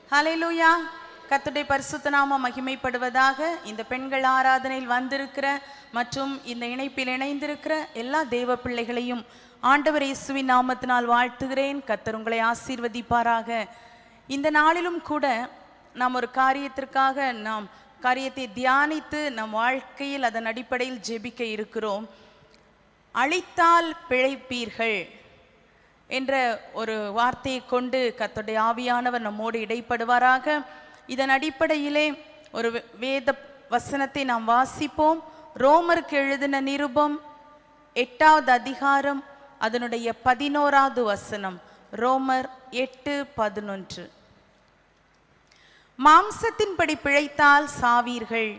ஹalleluya கர்த்தருடைய பரிசுத்த நாமம் மகிமைப்படுவதாக இந்த பெண்கள் ஆராதனையில் வந்திருக்கிற மற்றும் இந்த இணைப்பில் இணைந்திருக்கிற எல்லா தேவ பிள்ளைகளையும் ஆண்டவர் இயேசுவின் நாமத்தினால் வாழ்த்துகிறேன் கர்த்தர் உங்களை ஆசீர்வதிப்பாராக இந்த நாளிலும் கூட நாம் ஒரு காரியத்திற்காக நாம் காரியத்தை தியானித்து நம் வாழ்க்கையில் அதன் அடிப்படையில் ஜெபிக்க இருக்கிறோம் அழித்தால் பிழைப்பீர்கள் என்ற ஒரு வார்த்தையை கொண்டு கர்த்தருடைய ஆவியானவர் நம்மோடு இடைப்படுவாராக இதன் அடிப்படையிலே ஒரு வே- வேத வசனத்தை நாம் வாசிப்போம் ரோமருக்கு எழுதின நிருபம் எட்டாவது அதிகாரம் அதனுடைய பதினோராவது வசனம் ரோமர் எட்டு பதினொன்று மாம்சத்தின்படி பிழைத்தால் சாவீர்கள்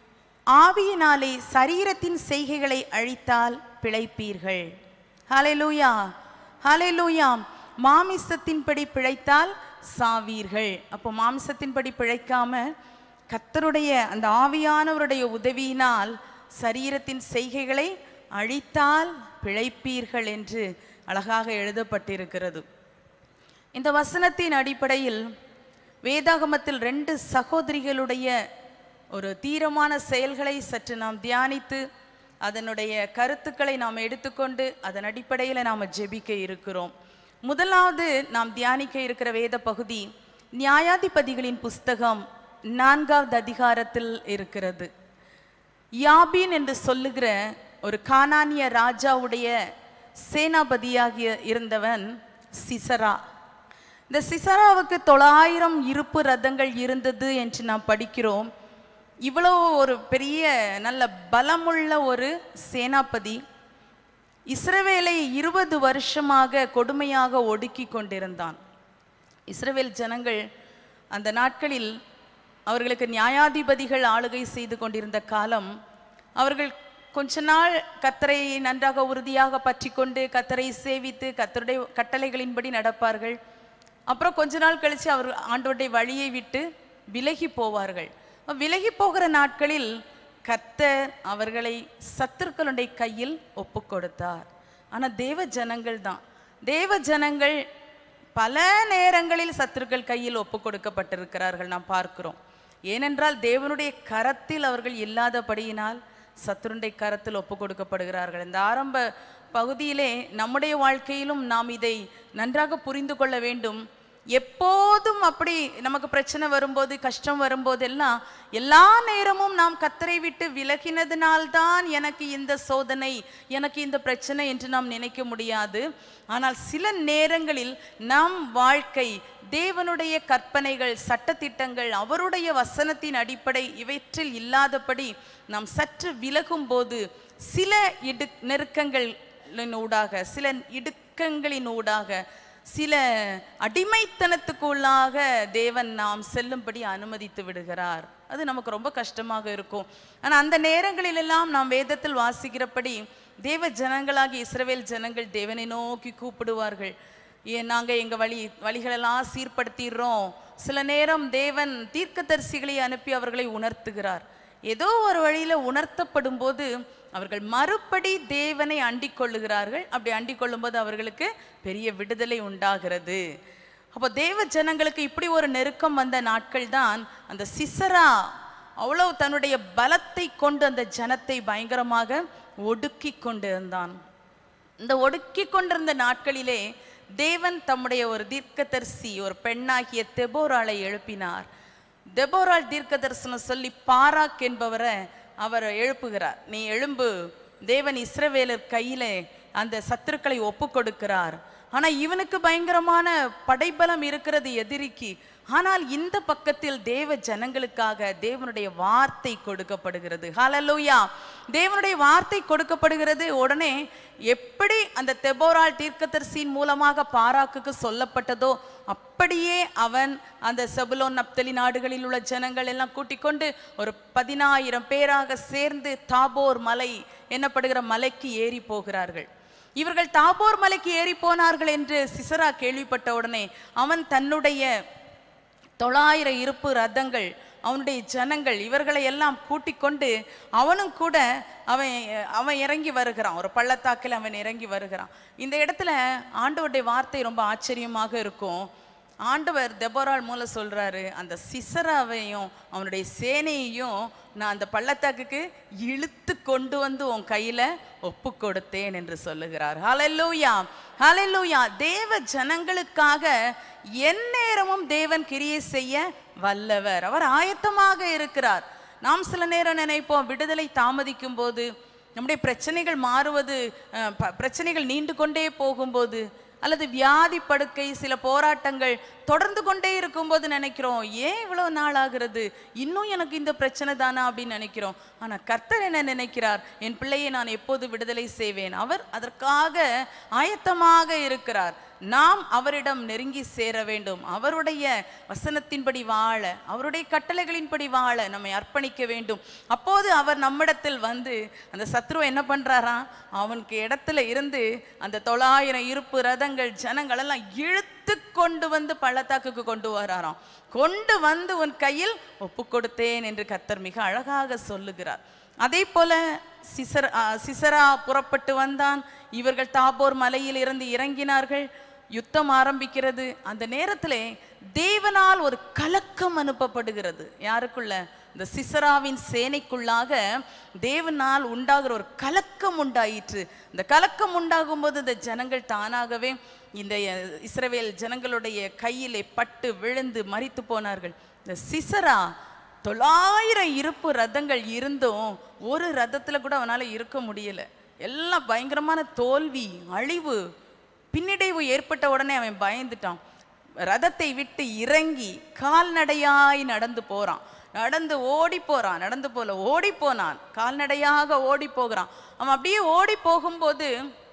ஆவியினாலே சரீரத்தின் செய்கைகளை அழித்தால் பிழைப்பீர்கள் ஹalleluya ஹalleluya மாமிசத்தின்படி பிழைத்தால் சாவீர்கள் அப்போ மாம்சத்தின்படி பிழைக்காம கர்த்தருடைய அந்த ஆவியானவருடைய உதவியினால் சரீரத்தின் செய்கைகளை அழித்தால் பிழைப்பீர்கள் என்று அழகாக எழுதப்பட்டிருக்கிறது இந்த வசனத்தின் அடிப்படையில் வேதாகமத்தில் ரெண்டு சகோதரிகளுடைய ஒரு தீரமான செயல்களை சற்று நாம் தியானித்து அதனுடைய கருத்துக்களை நாம் எடுத்துக்கொண்டு அதன் அடிப்படையில் நாம் ஜெபிக்க இருக்கிறோம் முதலாவது நாம் தியானிக்க இருக்கிற வேத பகுதி நியாயாதிபதிகளின் புஸ்தகம் நான்காவது அதிகாரத்தில் இருக்கிறது யாபீன் என்று சொல்லுகிற ஒரு கானானிய ராஜாவுடைய சேனாபதியாகிய இருந்தவன் சிசரா இந்த சிசராவுக்கு தொள்ளாயிரம் இருப்பு ரதங்கள் இருந்தது என்று நாம் படிக்கிறோம் இவ்வளவு ஒரு பெரிய நல்ல பலமுள்ள ஒரு சேனாபதி இஸ்ரவேலை இருபது வருஷமாக கொடுமையாக ஒடுக்கி கொண்டிருந்தான் இஸ்ரவேல் ஜனங்கள் அந்த நாட்களில் அவர்களுக்கு நியாயாதிபதிகள் ஆளுகை செய்து கொண்டிருந்த காலம் அவர்கள் கொஞ்ச நாள் கத்தரை நன்றாக உறுதியாக பற்றி கொண்டு கத்தரை சேவித்து கத்தருடைய கட்டளைகளின்படி நடப்பார்கள் அப்புறம் கொஞ்ச நாள் கழிச்சு அவர் ஆண்டோடைய வழியை விட்டு விலகி போவார்கள் விலகி போகிற நாட்களில் கர்த்தர் அவர்களை சத்துருக்களுடைய கையில் ஒப்பு கொடுத்தார் ஆனா தேவ ஜனங்கள் தான் தேவ ஜனங்கள் பல நேரங்களில் சத்துருக்கள் கையில் ஒப்பு கொடுக்கப்பட்டிருக்கிறார்கள் நாம் பார்க்கிறோம் ஏனென்றால் தேவனுடைய கரத்தில் அவர்கள் இல்லாதபடியினால் சத்துருடைய கரத்தில் ஒப்பு கொடுக்கப்படுகிறார்கள் இந்த ஆரம்ப பகுதியிலே நம்முடைய வாழ்க்கையிலும் நாம் இதை நன்றாக புரிந்து கொள்ள வேண்டும் எப்போதும் அப்படி நமக்கு பிரச்சனை வரும்போது கஷ்டம் வரும்போதெல்லாம் எல்லா நேரமும் நாம் கத்தரை விட்டு விலகினதினால்தான் எனக்கு இந்த சோதனை எனக்கு இந்த பிரச்சனை என்று நாம் நினைக்க முடியாது ஆனால் சில நேரங்களில் நம் வாழ்க்கை தேவனுடைய கற்பனைகள் சட்டத்திட்டங்கள் அவருடைய வசனத்தின் அடிப்படை இவற்றில் இல்லாதபடி நாம் சற்று விலகும் போது சில இடு நெருக்கங்களினூடாக சில இடுக்கங்களின் ஊடாக சில அடிமைத்தனத்துக்குள்ளாக தேவன் நாம் செல்லும்படி அனுமதித்து விடுகிறார் அது நமக்கு ரொம்ப கஷ்டமாக இருக்கும் ஆனால் அந்த நேரங்களிலெல்லாம் நாம் வேதத்தில் வாசிக்கிறபடி தேவ ஜனங்களாகிய இஸ்ரவேல் ஜனங்கள் தேவனை நோக்கி கூப்பிடுவார்கள் ஏன் நாங்கள் எங்கள் வழி வழிகளெல்லாம் சீர்படுத்திடுறோம் சில நேரம் தேவன் தீர்க்கதரிசிகளை அனுப்பி அவர்களை உணர்த்துகிறார் ஏதோ ஒரு வழியில உணர்த்தப்படும் போது அவர்கள் மறுபடி தேவனை அண்டிக் கொள்ளுகிறார்கள் அப்படி அண்டிக் கொள்ளும்போது அவர்களுக்கு பெரிய விடுதலை உண்டாகிறது அப்போ தேவ ஜனங்களுக்கு இப்படி ஒரு நெருக்கம் வந்த நாட்கள் தான் அந்த சிசரா அவ்வளவு தன்னுடைய பலத்தை கொண்டு அந்த ஜனத்தை பயங்கரமாக ஒடுக்கி கொண்டிருந்தான் இந்த ஒடுக்கி கொண்டிருந்த நாட்களிலே தேவன் தம்முடைய ஒரு தீர்க்கதரிசி ஒரு பெண்ணாகிய தெபோராளை எழுப்பினார் தெபோராள் தீர்க்க தரிசனம் சொல்லி பாராக் என்பவரை அவர் எழுப்புகிறார் நீ எழும்பு தேவன் இஸ்ரவேலர் கையிலே அந்த சத்துருக்களை ஒப்பு கொடுக்கிறார் ஆனா இவனுக்கு பயங்கரமான படைபலம் இருக்கிறது எதிரிக்கு ஆனால் இந்த பக்கத்தில் தேவ ஜனங்களுக்காக தேவனுடைய வார்த்தை கொடுக்கப்படுகிறது ஹalleluya தேவனுடைய வார்த்தை கொடுக்கப்படுகிறது உடனே எப்படி அந்த தெபோரால் தீர்க்கதரிசியின் மூலமாக பாராக்குக்கு சொல்லப்பட்டதோ அப்படியே அவன் அந்த செபுலோன் நப்தலி நாடுகளில் உள்ள ஜனங்கள் எல்லாம் கூட்டிக் கொண்டு ஒரு பதினாயிரம் பேராக சேர்ந்து தாபோர் மலை என்னப்படுகிற மலைக்கு ஏறி போகிறார்கள் இவர்கள் தாபோர் மலைக்கு ஏறி போனார்கள் என்று சிசரா கேள்விப்பட்ட உடனே அவன் தன்னுடைய தொள்ளாயிரம் இருப்பு ரதங்கள் அவனுடைய ஜனங்கள் இவர்களை எல்லாம் கூட்டிக் கொண்டு அவனும் கூட அவன் அவன் இறங்கி வருகிறான் ஒரு பள்ளத்தாக்கில் அவன் இறங்கி வருகிறான் இந்த இடத்துல ஆண்டவருடைய வார்த்தை ரொம்ப ஆச்சரியமாக இருக்கும் ஆண்டவர் தெபோரால் மூலம் சொல்றாரு அந்த சிசராவையும் அவனுடைய சேனையையும் நான் அந்த பள்ளத்தாக்குக்கு இழுத்து கொண்டு வந்து உன் கையில ஒப்பு கொடுத்தேன் என்று சொல்லுகிறார் ஹalleluya ஹalleluya தேவ ஜனங்களுக்காக எந்நேரமும் தேவன் கிரியை செய்ய வல்லவர் அவர் ஆயத்தமாக இருக்கிறார் நாம் சில நேரம் நினைப்போம் விடுதலை தாமதிக்கும் போது நம்முடைய பிரச்சனைகள் மாறுவது அஹ், ப- பிரச்சனைகள் நீண்டு கொண்டே போகும்போது அல்லது வியாதி படுக்கை சில போராட்டங்கள் தொடர்ந்து கொண்டே இருக்கும்போது நினைக்கிறோம் ஏன் இவ்வளவு நாள் ஆகிறது இன்னும் எனக்கு இந்த பிரச்சனை தானா அப்படின்னு நினைக்கிறோம் ஆனா கர்த்தர் என்ன நினைக்கிறார் என் பிள்ளையை நான் எப்போது விடுதலை செய்வேன் அவர் அதற்காக ஆயத்தமாக இருக்கிறார் நாம் அவரிடம் நெருங்கி சேர வேண்டும் அவருடைய வசனத்தின்படி வாழ அவருடைய கட்டளைகளின்படி வாழ நம்மை அர்ப்பணிக்க வேண்டும் அப்போது அவர் நம்மிடத்தில் வந்து அந்த சத்ரு என்ன பண்றாராம் அவனுக்கு இடத்துல இருந்து அந்த தொள்ளாயிரம் இருப்பு ரதங்கள் ஜனங்கள் எல்லாம் இழுத்து கொண்டு வந்து பள்ளத்தாக்குக்கு கொண்டு வராராம் கொண்டு வந்து உன் கையில் ஒப்பு கொடுத்தேன் என்று கர்த்தர் மிக அழகாக சொல்லுகிறார் அதே போல சிசர் ஆ, சிசரா புறப்பட்டு வந்தான் இவர்கள் தாபோர் மலையில் இருந்து இறங்கினார்கள் யுத்தம் ஆரம்பிக்கிறது அந்த நேரத்திலே தேவனால் ஒரு கலக்கம் அனுப்பப்படுகிறது யாருக்குள்ள இந்த சிசராவின் சேனைக்குள்ளாக தேவனால் உண்டாகிற ஒரு கலக்கம் உண்டாயிற்று இந்த கலக்கம் உண்டாகும் போது இந்த ஜனங்கள் தானாகவே இந்த அஹ், இஸ்ரவேல் ஜனங்களுடைய கையிலே பட்டு விழுந்து மரித்து போனார்கள் இந்த சிசரா தொள்ளாயிரம் இருப்பு ரதங்கள் இருந்தும் ஒரு ரதத்துல கூட அவனால இருக்க முடியல எல்லாம் பயங்கரமான தோல்வி அழிவு பின்னடைவு ஏற்பட்ட உடனே அவன் பயந்துட்டான் ரதத்தை விட்டு இறங்கி கால்நடையாய் நடந்து போறான் நடந்து ஓடி போறான் நடந்து போல ஓடி போனான் கால்நடையாக ஓடி போகிறான் அவன் அப்படியே ஓடி போகும்போது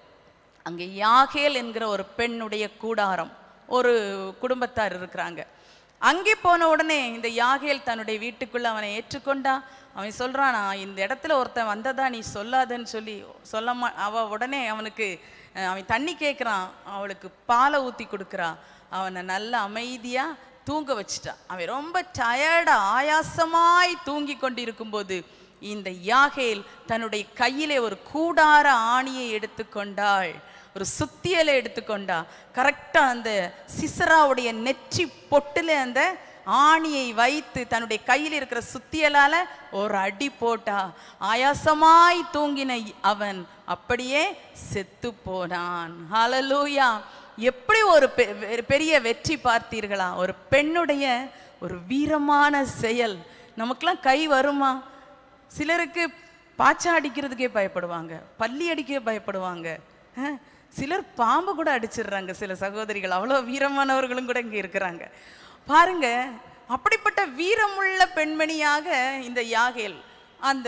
அங்கே யாகேல் என்கிற ஒரு பெண்ணுடைய கூடாரம் ஒரு குடும்பத்தார் இருக்கிறாங்க அங்கே போன உடனே இந்த யாகேல் தன்னுடைய வீட்டுக்குள்ள அவனை ஏற்றுக்கொண்டா அவன் சொல்றான் நான் இந்த இடத்துல ஒருத்தன் வந்ததா நீ சொல்லாதன்னு சொல்லி சொல்ல மா அவ உடனே அவனுக்கு அஹ், அவன் தண்ணி கேட்குறான் அவளுக்கு பாலை ஊற்றி கொடுக்குறா அவனை நல்ல அமைதியா தூங்க வச்சிட்டான் அவன் ரொம்ப டயர்டா ஆயாசமாய் தூங்கி கொண்டிருக்கும்போது இந்த யாகேல் தன்னுடைய கையிலே ஒரு கூடார ஆணியை எடுத்துக்கொண்டாள் ஒரு சுத்தியலை எடுத்துக்கொண்டா கரெக்டா அந்த சிசராவுடைய நெற்றி பொட்டுல அந்த ஆணியை வைத்து தன்னுடைய கையில் இருக்கிற சுத்தியலால ஒரு அடி போட்டா ஆயாசமாய் தூங்கின அவன் அப்படியே செத்து போனான் ஹalleluya எப்படி ஒரு பெ- வெ- பெரிய வெற்றி பார்த்தீர்களா ஒரு பெண்ணுடைய ஒரு வீரமான செயல் நமக்கெல்லாம் கை வருமா சிலருக்கு பாச்சா அடிக்கிறதுக்கே பயப்படுவாங்க பள்ளி அடிக்க பயப்படுவாங்க அஹ், சிலர் பாம்பு கூட அடிச்சிடுறாங்க சில சகோதரிகள் அவ்வளோ வீரமானவர்களும் கூட இங்கே இருக்கிறாங்க பாருங்க அப்படிப்பட்ட வீரமுள்ள பெண்மணியாக இந்த யாகேல் அந்த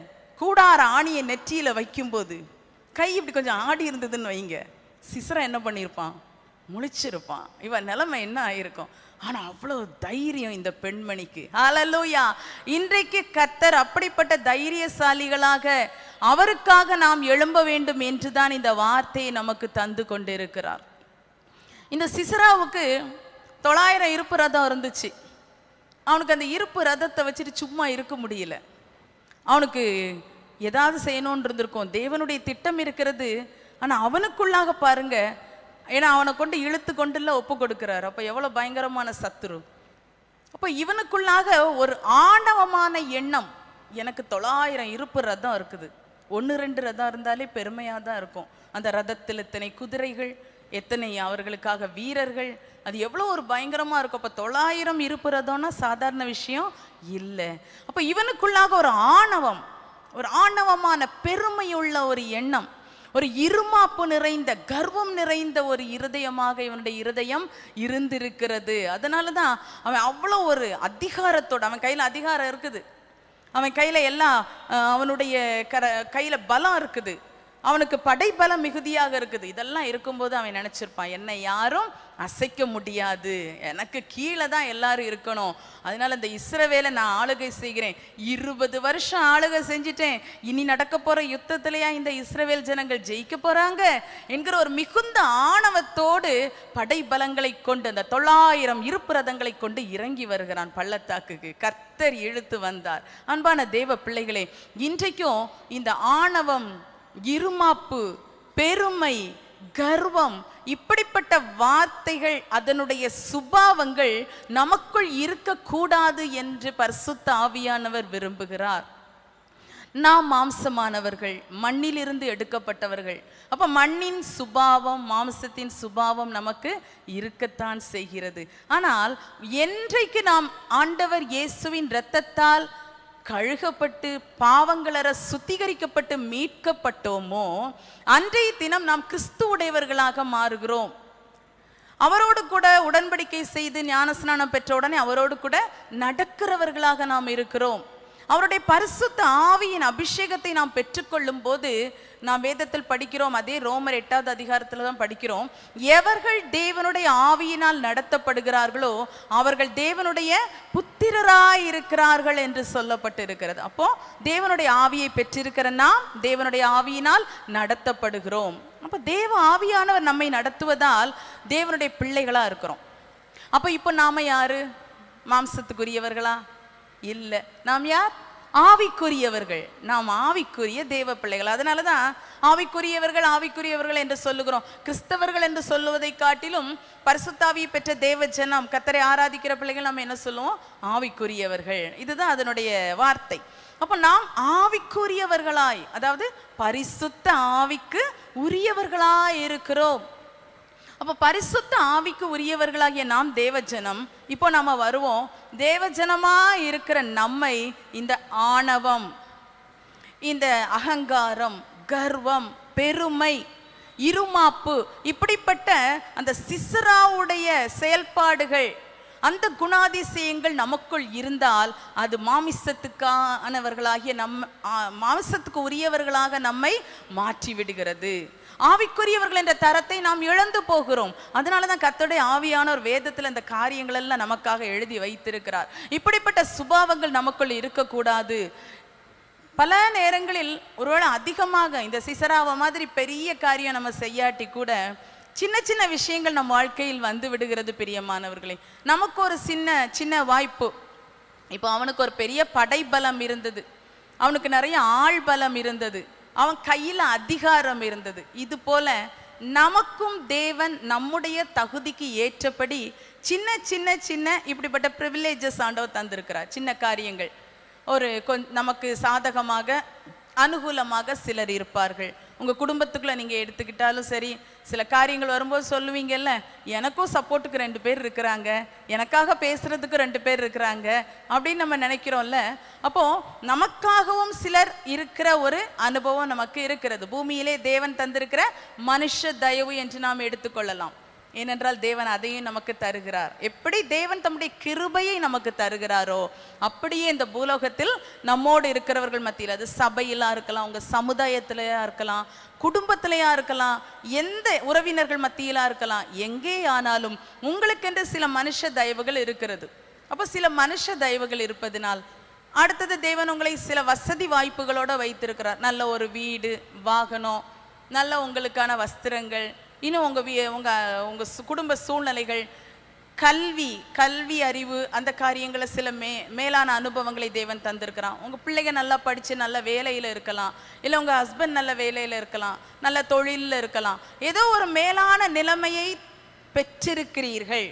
கூடார ஆணியை நெற்றியில வைக்கும்போது கை இப்படி கொஞ்சம் ஆடி இருந்ததுன்னு வைங்க சிசரா என்ன பண்ணியிருப்பான் முழிச்சிருப்பான் இவன் நிலைமை என்ன ஆயிருக்கும் ஆனா அவ்வளவு தைரியம் இந்த பெண்மணிக்கு ஹalleluya இன்றைக்கு கர்த்தர் அப்படிப்பட்ட தைரியசாலிகளாக அவருக்காக நாம் எழும்ப வேண்டும் என்றுதான் இந்த வார்த்தையை நமக்கு தந்து கொண்டிருக்கிறார் இந்த சிசராவுக்கு தொள்ளாயிரம் இருப்பு ரதம் இருந்துச்சு அவனுக்கு அந்த இருப்பு ரதத்தை வச்சுட்டு சும்மா இருக்க முடியல அவனுக்கு ஏதாவது செய்யணும்னு இருந்திருக்கும் தேவனுடைய திட்டம் இருக்கிறது ஆனா அவனுக்குள்ளாக பாருங்க ஏன்னா அவனை கொண்டு இழுத்து கொண்டுல ஒப்பு கொடுக்கிறார் அப்ப எவ்வளவு பயங்கரமான சத்துரு அப்ப இவனுக்குள்ளாக ஒரு ஆணவமான எண்ணம் எனக்கு தொள்ளாயிரம் இருப்பு ரதம் இருக்குது ஒன்று ரெண்டு ரதம் இருந்தாலே பெருமையாக தான் இருக்கும் அந்த ரதத்தில் எத்தனை குதிரைகள் எத்தனை அவர்களுக்காக வீரர்கள் அது எவ்வளோ ஒரு பயங்கரமா இருக்கும் அப்போ தொள்ளாயிரம் இருப்பு ரதம்னா சாதாரண விஷயம் இல்லை அப்போ இவனுக்குள்ளாக ஒரு ஆணவம் ஒரு ஆணவமான பெருமையுள்ள ஒரு எண்ணம் ஒரு இருமாப்பு நிறைந்த கர்வம் நிறைந்த ஒரு இருதயமாக இவனுடைய இருதயம் இருந்திருக்கிறது அதனால தான் அவன் அவ்வளோ ஒரு அதிகாரத்தோட அவன் கையில் அதிகாரம் இருக்குது அவன் கையில் எல்லாம் அஹ், அவனுடைய கர கையில் பலம் இருக்குது அவனுக்கு படைபலம் மிகுதியாக இருக்குது இதெல்லாம் இருக்கும்போது அவன் நினைச்சிருப்பான் என்னை யாரும் அசைக்க முடியாது எனக்கு கீழே தான் எல்லாரும் இருக்கணும் அதனால இந்த இஸ்ரவேலை நான் ஆளுகை செய்கிறேன் இருபது வருஷம் ஆளுகை செஞ்சிட்டேன் இனி நடக்க போற யுத்தத்திலேயா இந்த இஸ்ரவேல் ஜனங்கள் ஜெயிக்க போறாங்க என்கிற ஒரு மிகுந்த ஆணவத்தோடு படைபலங்களை கொண்டு அந்த தொள்ளாயிரம் இருப்பு ரதங்களை கொண்டு இறங்கி வருகிறான் பள்ளத்தாக்குக்கு கர்த்தர் இழுத்து வந்தார் அன்பான தேவ பிள்ளைகளே இன்றைக்கும் இந்த ஆணவம் இருமாப்பு பெருமை கர்வம் இப்படிப்பட்ட வார்த்தைகள் அதனுடைய சுபாவங்கள் நமக்குள் இருக்கக்கூடாது என்று பரிசுத்த ஆவியானவர் விரும்புகிறார் நாம் மாம்சமானவர்கள் மண்ணிலிருந்து எடுக்கப்பட்டவர்கள் அப்ப மண்ணின் சுபாவம் மாம்சத்தின் சுபாவம் நமக்கு இருக்கத்தான் செய்கிறது ஆனால் என்றைக்கு நாம் ஆண்டவர் இயேசுவின் இரத்தத்தால் கழுகப்பட்டு பாவங்களற சுத்திகரிக்கப்பட்டு மீட்கப்பட்டோமோ அன்றைய தினம் நாம் கிறிஸ்துவுடையவர்களாக மாறுகிறோம் அவரோடு கூட உடன்படிக்கை செய்து ஞானஸ்நானம் பெற்ற உடனே அவரோடு கூட நடக்கிறவர்களாக நாம் இருக்கிறோம் அவருடைய பரிசுத்த ஆவியின் அபிஷேகத்தை நாம் பெற்றுக்கொள்ளும் போது நாம் வேதத்தில் படிக்கிறோம் அதே ரோமர் எட்டாவது அதிகாரத்தில் தான் படிக்கிறோம் எவர்கள் தேவனுடைய ஆவியினால் நடத்தப்படுகிறார்களோ அவர்கள் தேவனுடைய புத்திரராய் இருக்கிறார்கள் என்று சொல்லப்பட்டு இருக்கிறது அப்போ தேவனுடைய ஆவியை பெற்றிருக்கிற நாம் தேவனுடைய ஆவியினால் நடத்தப்படுகிறோம் அப்போ தேவ ஆவியானவர் நம்மை நடத்துவதால் தேவனுடைய பிள்ளைகளா இருக்கிறோம் அப்போ இப்போ நாம யாரு மாம்சத்துக்குரியவர்களா இல்லை நாம் யார் ஆவிக்குரியவர்கள் நாம் ஆவிக்குரிய தேவ பிள்ளைகள் அதனால தான் ஆவிக்குரியவர்கள் ஆவிக்குரியவர்கள் என்று சொல்லுகிறோம் கிறிஸ்தவர்கள் என்று சொல்லுவதை காட்டிலும் பரிசுத்தாவியை பெற்ற தேவ ஜனம் கத்தரை ஆராதிக்கிற பிள்ளைகள் நம்ம என்ன சொல்லுவோம் ஆவிக்குரியவர்கள் இதுதான் அதனுடைய வார்த்தை அப்போ நாம் ஆவிக்குரியவர்களாய் அதாவது பரிசுத்த ஆவிக்கு உரியவர்களாய் இருக்கிறோம் அப்ப பரிசுத்த ஆவிக்கு உரியவர்களாகிய நாம் தேவஜனம் இப்போ நாம வருவோம் தேவஜனமா இருக்கிற நம்மை இந்த ஆணவம் இந்த அகங்காரம் கர்வம் பெருமை இருமாப்பு இப்படிப்பட்ட அந்த சிசராவுடைய செயல்பாடுகள் அந்த குணாதிசயங்கள் நமக்குள் இருந்தால் அது மாமிசத்துக்கானவர்களாகிய நம் ஆ, மாமிசத்துக்கு உரியவர்களாக நம்மை மாற்றி விடுகிறது ஆவிக்குரியவர்கள் என்ற தரத்தை நாம் இழந்து போகிறோம் அதனால தான் கர்த்தருடைய ஆவியானவர் வேதத்தில் இந்த காரியங்கள் எல்லாம் நமக்காக எழுதி வைத்திருக்கிறார் இப்படிப்பட்ட சுபாவங்கள் நமக்குள் இருக்கக்கூடாது பல நேரங்களில் ஒருவேளை அதிகமாக இந்த சிசராவை மாதிரி பெரிய காரியம் நம்ம செய்யாட்டி கூட சின்ன சின்ன விஷயங்கள் நம் வாழ்க்கையில் வந்து விடுகிறது பிரியமானவர்களே நமக்கு ஒரு சின்ன சின்ன வாய்ப்பு இப்போ அவனுக்கு ஒரு பெரிய படைபலம் இருந்தது அவனுக்கு நிறைய ஆள் பலம் இருந்தது அவன் கையில் அதிகாரம் இருந்தது இது போல நமக்கும் தேவன் நம்முடைய தகுதிக்கு ஏற்றபடி சின்ன சின்ன சின்ன இப்படிப்பட்ட ப்ரிவிலேஜஸ் ஆண்டவர் தந்திருக்கிறார் சின்ன காரியங்கள் ஒரு கொஞ் நமக்கு சாதகமாக அனுகூலமாக சிலர் இருப்பார்கள் உங்க குடும்பத்துக்குள்ள நீங்க எடுத்துக்கிட்டாலும் சரி சில காரியங்கள் வரும்போது சொல்லுவீங்கல்ல எனக்கும் சப்போர்ட்டுக்கு ரெண்டு பேர் இருக்கிறாங்க எனக்காக பேசுறதுக்கு ரெண்டு பேர் இருக்கிறாங்க அப்படின்னு நம்ம நினைக்கிறோம்ல அப்போ நமக்காகவும் சிலர் இருக்கிற ஒரு அனுபவம் நமக்கு இருக்கிறது பூமியிலே தேவன் தந்திருக்கிற மனுஷ தயவு என்று நாம் எடுத்துக்கொள்ளலாம் ஏனென்றால் தேவன் அதையும் நமக்கு தருகிறார் எப்படி தேவன் தம்முடைய கிருபையை நமக்கு தருகிறாரோ அப்படியே இந்த பூலோகத்தில் நம்மோடு இருக்கிறவர்கள் மத்தியில் அது சபையிலா இருக்கலாம் உங்க சமுதாயத்திலயா இருக்கலாம் குடும்பத்திலையா இருக்கலாம் எந்த உறவினர்கள் மத்தியிலா இருக்கலாம் எங்கே ஆனாலும் உங்களுக்கென்று சில மனுஷ தயவுகள் இருக்கிறது அப்போ சில மனுஷ தயவுகள் இருப்பதினால் அடுத்தது தேவன் உங்களை சில வசதி வாய்ப்புகளோட வைத்திருக்கிறார் நல்ல ஒரு வீடு வாகனம் நல்ல உங்களுக்கான வஸ்திரங்கள் இன்னும் உங்க வீ உங்க உங்க சு- குடும்ப சூழ்நிலைகள் கல்வி கல்வி அறிவு அந்த காரியங்களை சில மே மேலான அனுபவங்களை தேவன் தந்திருக்கிறான் உங்க பிள்ளைங்க நல்லா படிச்சு நல்ல வேலையில இருக்கலாம் இல்லை உங்க ஹஸ்பண்ட் நல்ல வேலையில இருக்கலாம் நல்ல தொழில்ல இருக்கலாம் ஏதோ ஒரு மேலான நிலைமையை பெற்றிருக்கிறீர்கள்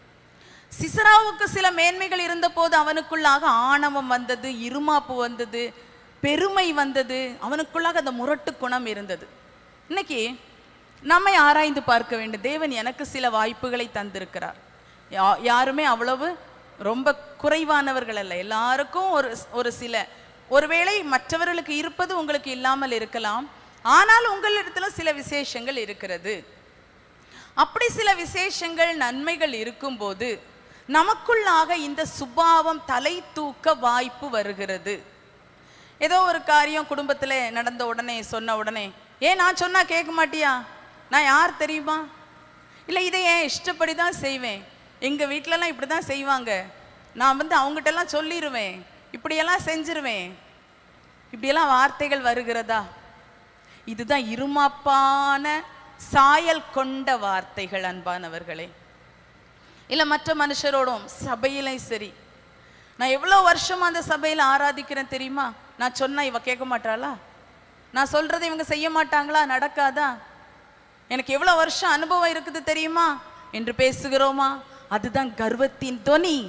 சிசராவுக்கு சில மேன்மைகள் இருந்தபோது அவனுக்குள்ளாக ஆணவம் வந்தது இருமாப்பு வந்தது பெருமை வந்தது அவனுக்குள்ளாக அந்த முரட்டு குணம் இருந்தது இன்னைக்கு நம்மை ஆராய்ந்து பார்க்க வேண்டும் தேவன் எனக்கு சில வாய்ப்புகளை தந்திருக்கிறார் யா- யாருமே அவ்வளவு ரொம்ப குறைவானவர்கள் அல்ல எல்லாருக்கும் ஒரு ஒரு சில ஒருவேளை மற்றவர்களுக்கு இருப்பது உங்களுக்கு இல்லாமல் இருக்கலாம் ஆனால் உங்களிடத்துல சில விசேஷங்கள் இருக்கிறது அப்படி சில விசேஷங்கள் நன்மைகள் இருக்கும்போது நமக்குள்ளாக இந்த சுபாவம் தலை தூக்க வாய்ப்பு வருகிறது ஏதோ ஒரு காரியம் குடும்பத்துல நடந்த உடனே சொன்ன உடனே ஏன் நான் சொன்னா கேட்க மாட்டியா நான் யார் தெரியுமா இல்லை இதை ஏன் இஷ்டப்படி தான் செய்வேன் எங்க வீட்டிலலாம் இப்படி தான் செய்வாங்க நான் வந்து அவங்ககிட்டலாம் சொல்லிடுவேன் இப்படியெல்லாம் செஞ்சிருவேன் இப்படியெல்லாம் வார்த்தைகள் வருகிறதா இதுதான் இருமாப்பான சாயல் கொண்ட வார்த்தைகள் அன்பானவர்களே இல்ல மற்ற மனுஷரோடும் சபையிலையும் சரி நான் எவ்வளோ வருஷமா அந்த சபையில ஆராதிக்கிறேன் தெரியுமா நான் சொன்னா இவ கேட்க மாட்டாளா நான் சொல்றதை இவங்க செய்ய மாட்டாங்களா நடக்காதா எனக்கு எவ்வளவு வருஷம் அனுபவம் இருக்குது தெரியுமா என்று பேசுகிறோமா அதுதான் கர்வத்தின் தொனி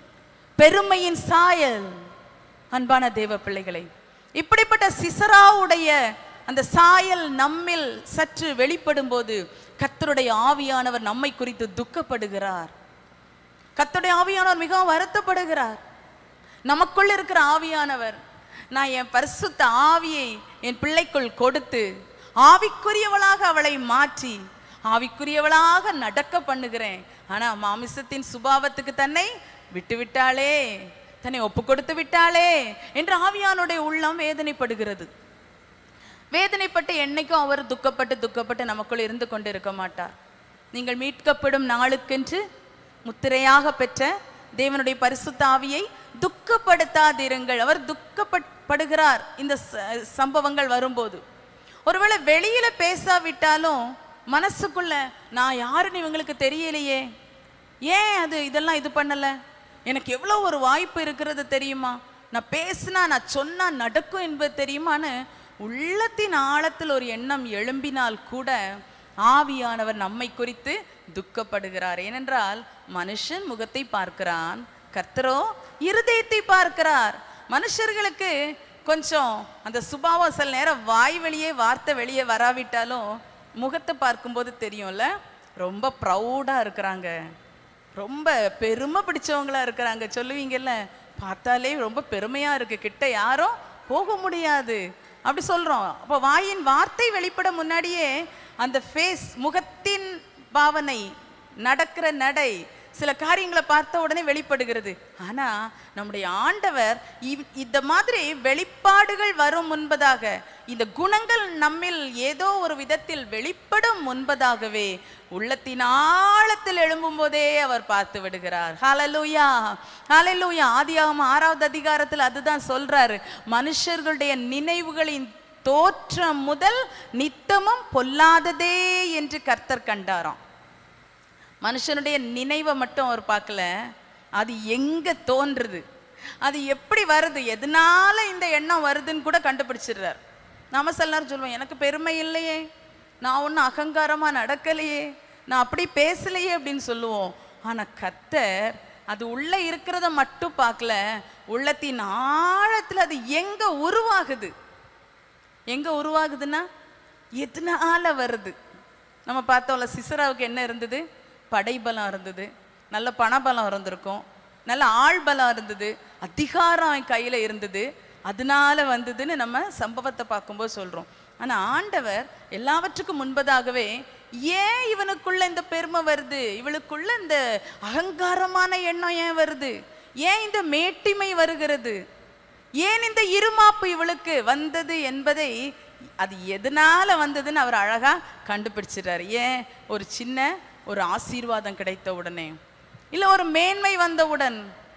பெருமையின் சாயல் அன்பான தேவ பிள்ளைகளை இப்படிப்பட்ட சிசராவுடைய அந்த சாயல் நம்மில் சற்று வெளிப்படும் போது கர்த்தருடைய ஆவியானவர் நம்மை குறித்து துக்கப்படுகிறார் கர்த்தருடைய ஆவியானவர் மிகவும் வருத்தப்படுகிறார் நமக்குள் இருக்கிற ஆவியானவர் நான் என் பரிசுத்த ஆவியை என் பிள்ளைக்குள் கொடுத்து ஆவிக்குரியவளாக அவளை மாற்றி ஆவிக்குரியவளாக நடக்க பண்ணுகிறேன் ஆனா மாமிசத்தின் சுபாவத்துக்கு தன்னை விட்டு விட்டாளே தன்னை ஒப்பு கொடுத்து விட்டாளே என்று ஆவியானுடைய உள்ளம் வேதனைப்படுகிறது வேதனைப்பட்டு என்னைக்கும் அவர் துக்கப்பட்டு துக்கப்பட்டு நமக்குள் இருந்து கொண்டு இருக்க மாட்டார் நீங்கள் மீட்கப்படும் நாளுக்கென்று முத்திரையாக பெற்ற தேவனுடைய பரிசுத்த ஆவியை துக்கப்படுத்தாதிருங்கள் அவர் துக்கப்படுகிறார் இந்த ச- சம்பவங்கள் வரும்போது ஒருவேளை வெளியில பேசாவிட்டாலும் மனசுக்குள்ள நான் யாருன்னு இவங்களுக்கு தெரியலையே ஏன் அது இதெல்லாம் இது பண்ணல எனக்கு எவ்வளோ ஒரு வாய்ப்பு இருக்கிறது தெரியுமா நான் பேசினா நான் சொன்னா நடக்கும் என்பது தெரியுமான்னு உள்ளத்தின் ஆழத்தில் ஒரு எண்ணம் எழும்பினால் கூட ஆவியானவர் நம்மை குறித்து துக்கப்படுகிறார் ஏனென்றால் மனுஷன் முகத்தை பார்க்கிறான் கர்த்தரோ இருதயத்தை பார்க்கிறார் மனுஷர்களுக்கு கொஞ்சம் அந்த சுபாவம் சில நேரம் வாய் வெளியே வார்த்தை வெளியே வராவிட்டாலும் முகத்தை பார்க்கும்போது தெரியும்ல ரொம்ப ப்ரௌடா இருக்கிறாங்க ரொம்ப பெருமை பிடிச்சவங்களா இருக்கிறாங்க சொல்லுவீங்கல்ல பார்த்தாலே ரொம்ப பெருமையா இருக்கு கிட்ட யாரும் போக முடியாது அப்படி சொல்றோம் அப்போ வாயின் வார்த்தை வெளிப்பட முன்னாடியே அந்த ஃபேஸ் முகத்தின் பாவனை நடக்கிற நடை சில காரியங்களை பார்த்த உடனே வெளிப்படுகிறது ஆனா நம்முடைய ஆண்டவர் இவ்- இந்த மாதிரி வெளிப்பாடுகள் வரும் முன்பதாக இந்த குணங்கள் நம்மில் ஏதோ ஒரு விதத்தில் வெளிப்படும் முன்பதாகவே உள்ளத்தின் ஆழத்தில் எழும்பும் போதே அவர் பார்த்து விடுகிறார் ஹalleluya ஹalleluya ஆதியாகமம் ஆறாவது அதிகாரத்தில் அதுதான் சொல்றாரு மனுஷர்களுடைய நினைவுகளின் தோற்றம் முதல் நித்தமும் பொல்லாததே என்று கர்த்தர் கண்டாராம் மனுஷனுடைய நினைவை மட்டும் அவர் பார்க்கல அது எங்க தோன்றுது அது எப்படி வருது எதனால இந்த எண்ணம் வருதுன்னு கூட கண்டுபிடிச்சிடுறார் நாம சில நேரம் சொல்லுவோம் எனக்கு பெருமை இல்லையே நான் ஒன்றும் அகங்காரமா நடக்கலையே நான் அப்படி பேசலையே அப்படின்னு சொல்லுவோம் ஆனா கர்த்தர் அது உள்ள இருக்கிறத மட்டும் பார்க்கல உள்ளத்தின் ஆழத்துல அது எங்க உருவாகுது எங்க உருவாகுதுன்னா எதனால வருது நம்ம பார்த்தோம்ல சிசராவுக்கு என்ன இருந்தது படைபலம் இருந்தது நல்ல பணபலம் இருந்திருக்கும் நல்ல ஆள்பலம் இருந்தது அதிகாரம் அவன் கையில இருந்தது அதனால வந்ததுன்னு நம்ம சம்பவத்தை பார்க்கும்போது சொல்றோம் ஆனா ஆண்டவர் எல்லாவற்றுக்கும் முன்பதாகவே ஏன் இவனுக்குள்ள இந்த பெருமை வருது இவளுக்குள்ள இந்த அகங்காரமான எண்ணம் ஏன் வருது ஏன் இந்த மேட்டிமை வருகிறது ஏன் இந்த இருமாப்பு இவளுக்கு வந்தது என்பதை அது எதனால வந்ததுன்னு அவர் அழகா கண்டுபிடிச்சிடுறாரு ஏன் ஒரு சின்ன ஒரு ஆசீர்வாதம் கிடைத்த உடனே இல்ல ஒரு மேன்மை வந்தவுடன்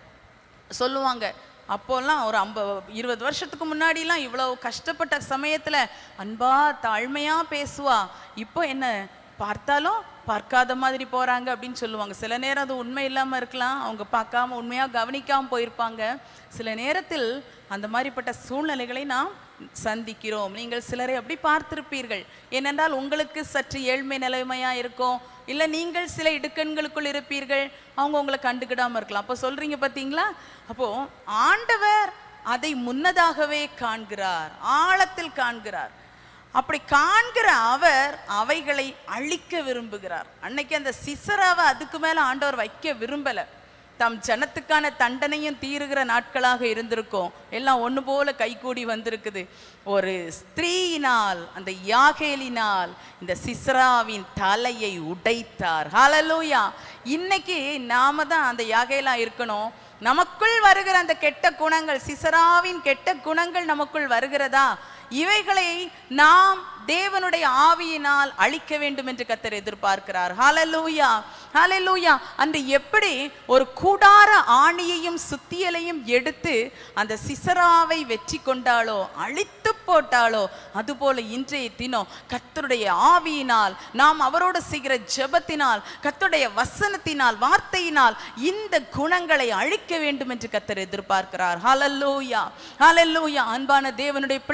சொல்லுவாங்க அப்போல்லாம் ஒரு ஐம்ப இருபது வருஷத்துக்கு முன்னாடிலாம் இவ்வளவு கஷ்டப்பட்ட சமயத்துல அன்பா தாழ்மையா பேசுவா இப்போ என்ன பார்த்தாலும் பார்க்காத மாதிரி போறாங்க அப்படின்னு சொல்லுவாங்க சில நேரம் அது உண்மை இல்லாம இருக்கலாம் அவங்க பார்க்காம உண்மையா கவனிக்காம போயிருப்பாங்க சில நேரத்தில் அந்த மாதிரிப்பட்ட சூழ்நிலைகளை நாம் சந்திக்கிறோம் நீங்கள் சிலரை அப்படி பார்த்திருப்பீர்கள் ஏனென்றால் உங்களுக்கு சற்று ஏழ்மை நிலைமையா இருக்கும் இல்ல நீங்கள் சில இடுக்கண்களுக்குள் இருப்பீர்கள் அவங்க உங்களை கண்டுக்கிடாம இருக்கலாம் அப்போ சொல்றீங்க பாத்தீங்களா அப்போ ஆண்டவர் அதை முன்னதாகவே காண்கிறார் ஆழத்தில் காண்கிறார் அப்படி காண்கிற அவர் அவைகளை அழிக்க விரும்புகிறார் அன்னைக்கு அந்த சிசராவை அதுக்கு மேல ஆண்டவர் வைக்க விரும்பல தம் ஜனத்துக்கான தண்டனையும் தீருகிற நாட்களாக இருந்திருக்கும் எல்லாம் ஒண்ணு போல கைகூடி வந்திருக்குது ஒரு ஸ்திரீயினால் அந்த யாகேலினால் இந்த சிஸ்ராவின் தலையை உடைத்தார் ஹalleluya இன்னைக்கு நாம தான் அந்த யாகேலா இருக்கணும் நமக்குள் வருகிற அந்த கெட்ட குணங்கள் சிசராவின் கெட்ட குணங்கள் நமக்குள் வருகிறதா இவைகளை நாம் தேவனுடைய ஆவியினால் அழிக்க வேண்டும் என்று கத்தர் எதிர்பார்க்கிறார் ஹalleluya ஹalleluya அன்று எப்படி ஒரு கூடார ஆணியையும் சுத்தியலையும் எடுத்து அந்த சிசராவை வெற்றி கொண்டாளோ அழித்து போட்டாளோ அதுபோல இன்றைய தினம் கர்த்தருடைய ஆவியினால் நாம் அவரோடு செய்கிற ஜெபத்தினால் கர்த்தருடைய வசனத்தினால் வார்த்தையினால் இந்த குணங்களை அழிக்க வேண்டும் என்று கர்த்தர் எதிர்பார்க்கிறார் ஹalleluya ஹalleluya அன்பான தேவனுடைய பிள்ளைகளை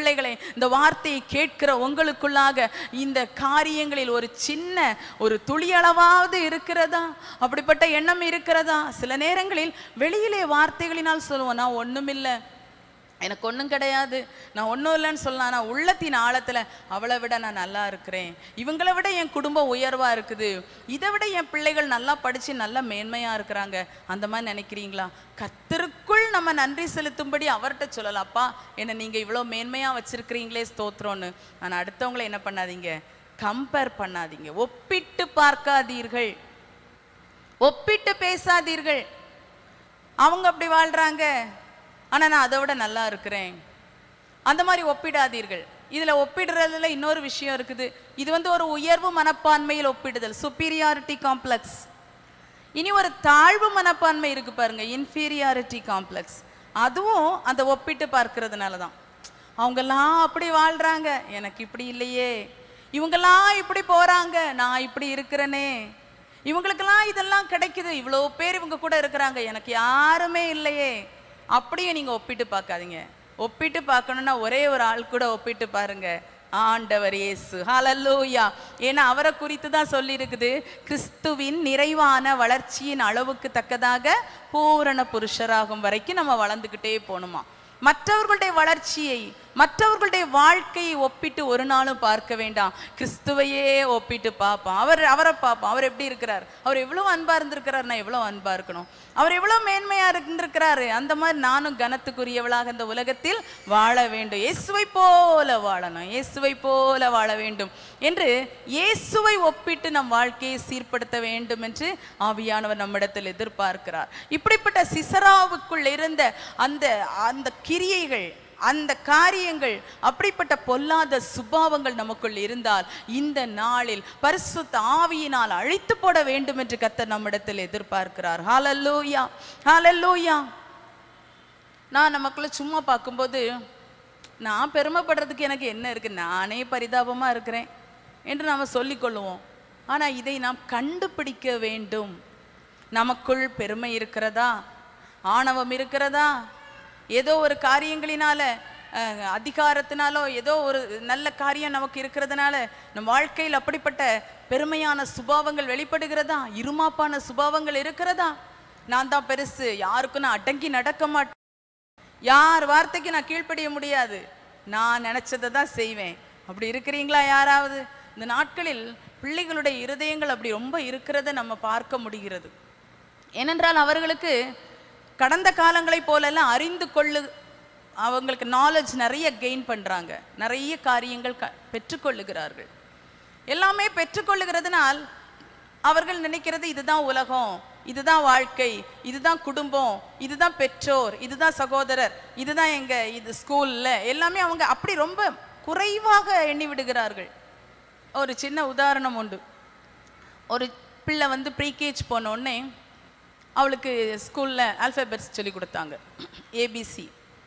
இந்த வார்த்தையை கேட்கிற உங்களுக்குள்ளாக இந்த காரியங்களில் ஒரு சின்ன ஒரு துளியளவாவது இருக்கிறதா அப்படிப்பட்ட எண்ணம் இருக்கிறதா சில நேரங்களில் வெளியிலே வார்த்தைகளினால் சொல்லுவோம் நான் ஒண்ணுமில்லை எனக்கு ஒன்றும் கிடையாது நான் ஒன்றும் இல்லைன்னு சொல்லலாம் ஆனால் உள்ளத்தின் ஆழத்தில் அவளை விட நான் நல்லா இருக்கிறேன் இவங்களை விட என் குடும்பம் உயர்வாக இருக்குது இதை விட என் பிள்ளைகள் நல்லா படித்து நல்லா மேன்மையாக இருக்கிறாங்க அந்த மாதிரி நினைக்கிறீங்களா கத்தருக்குள் நம்ம நன்றி செலுத்தும்படி அவர்கிட்ட சொல்லலாம்ப்பா என்னை நீங்கள் இவ்வளோ மேன்மையாக வச்சுருக்கிறீங்களே ஸ்தோத்திரம்னு ஆனால் அடுத்தவங்களை என்ன பண்ணாதீங்க கம்பேர் பண்ணாதீங்க ஒப்பிட்டு பார்க்காதீர்கள் ஒப்பிட்டு பேசாதீர்கள் அவங்க அப்படி வாழ்றாங்க ஆனா நான் அதை விட நல்லா இருக்கிறேன் அந்த மாதிரி ஒப்பிடாதீர்கள் இதுல ஒப்பிடுறதுல இன்னொரு விஷயம் இருக்குது இது வந்து ஒரு உயர்வு மனப்பான்மையில் ஒப்பிடுதல் சுப்பீரியாரிட்டி காம்ப்ளெக்ஸ் இனி ஒரு தாழ்வு மனப்பான்மை இருக்கு பாருங்க இன்ஃபீரியாரிட்டி காம்ப்ளெக்ஸ் அதுவும் அந்த ஒப்பிட்டு பார்க்கறதுனால தான் அவங்கெல்லாம் அப்படி வாழ்றாங்க எனக்கு இப்படி இல்லையே இவங்கெல்லாம் இப்படி போறாங்க நான் இப்படி இருக்கிறேனே இவங்களுக்கெல்லாம் இதெல்லாம் கிடைக்குது இவ்வளோ பேர் இவங்க கூட இருக்கிறாங்க எனக்கு யாருமே இல்லையே அப்படியே நீங்க ஒப்பிட்டு பார்க்காதீங்க ஒப்பிட்டு பார்க்கணும்னா ஒரே ஒரு ஆள் கூட ஒப்பிட்டு பாருங்க ஆண்டவர் இயேசு ஹalleluya ஏன்னா அவரை குறித்து தான் சொல்லி இருக்குது கிறிஸ்துவின் நிறைவான வளர்ச்சியின் அளவுக்கு தக்கதாக பூரண புருஷராகும் வரைக்கும் நம்ம வளர்ந்துக்கிட்டே போகணுமா மற்றவர்களுடைய வளர்ச்சியை மற்றவர்களுடைய வாழ்க்கையை ஒப்பிட்டு ஒரு நாளும் பார்க்க வேண்டாம் கிறிஸ்துவையே ஒப்பிட்டு பார்ப்போம் அவர் அவரை பார்ப்போம் அவர் எப்படி இருக்கிறார் அவர் எவ்வளோ அன்பா இருந்திருக்கிறார் நான் எவ்வளோ அன்பா இருக்கணும் அவர் எவ்வளோ மேன்மையா இருந்திருக்கிறாரு அந்த மாதிரி நானும் கனத்துக்குரியவளாக இந்த உலகத்தில் வாழ வேண்டும் இயேசுவை போல வாழணும் இயேசுவை போல வாழ வேண்டும் என்று இயேசுவை ஒப்பிட்டு நம் வாழ்க்கையை சீர்படுத்த வேண்டும் என்று ஆவியானவர் நம்மிடத்தில் எதிர்பார்க்கிறார் இப்படிப்பட்ட சிசராவுக்குள் இருந்த அந்த அந்த கிரியைகள் அந்த காரியங்கள் அப்படிப்பட்ட பொல்லாத சுபாவங்கள் நமக்குள் இருந்தால் இந்த நாளில் பரிசுத்த ஆவியினால் அழித்து போட வேண்டும் என்று கர்த்தர் நம்மிடத்தில் எதிர்பார்க்கிறார் ஹalleluya ஹalleluya நான் நமக்குள்ள சும்மா பார்க்கும்போது நான் பெருமைப்படுறதுக்கு எனக்கு என்ன இருக்கு நானே பரிதாபமா இருக்கிறேன் என்று நாம் சொல்லிக்கொள்ளுவோம் ஆனா இதை நாம் கண்டுபிடிக்க வேண்டும் நமக்குள் பெருமை இருக்கிறதா ஆணவம் இருக்கிறதா ஏதோ ஒரு காரியங்களினால அஹ், அதிகாரத்தினாலோ ஏதோ ஒரு நல்ல காரியம் நமக்கு இருக்கிறதுனால நம் வாழ்க்கையில் அப்படிப்பட்ட பெருமையான சுபாவங்கள் வெளிப்படுகிறதா இருமாப்பான சுபாவங்கள் இருக்கிறதா நான் தான் பெருசு யாருக்கும் நான் அடங்கி நடக்க மாட்டேன் யார் வார்த்தைக்கு நான் கீழ்ப்படிய முடியாது நான் நினைச்சதை தான் செய்வேன் அப்படி இருக்கிறீங்களா யாராவது இந்த நாட்களில் பிள்ளைகளுடைய இருதயங்கள் அப்படி ரொம்ப இருக்கிறத நம்ம பார்க்க முடிகிறது ஏனென்றால் அவர்களுக்கு கடந்த காலங்களைப் போலெல்லாம் அறிந்து கொள்ளு அவங்களுக்கு நாலேஜ் நிறைய கெயின் பண்றாங்க நிறைய காரியங்கள் க பெற்றுக்கொள்ளுகிறார்கள் எல்லாமே பெற்றுக்கொள்ளுகிறதுனால் அவர்கள் நினைக்கிறது இதுதான் உலகம் இதுதான் வாழ்க்கை இதுதான் குடும்பம் இதுதான் பெற்றோர் இதுதான் சகோதரர் இதுதான் எங்க இது ஸ்கூல்ல எல்லாமே அவங்க அப்படி ரொம்ப குறைவாக எண்ணி விடுகிறார்கள் ஒரு சின்ன உதாரணம் உண்டு ஒரு பிள்ளை வந்து ப்ரீகேஜ் போன உடனே அவளுக்கு ஸ்கூலில் ஆல்ஃபபெட்ஸ் சொல்லி கொடுத்தாங்க ஏபிசி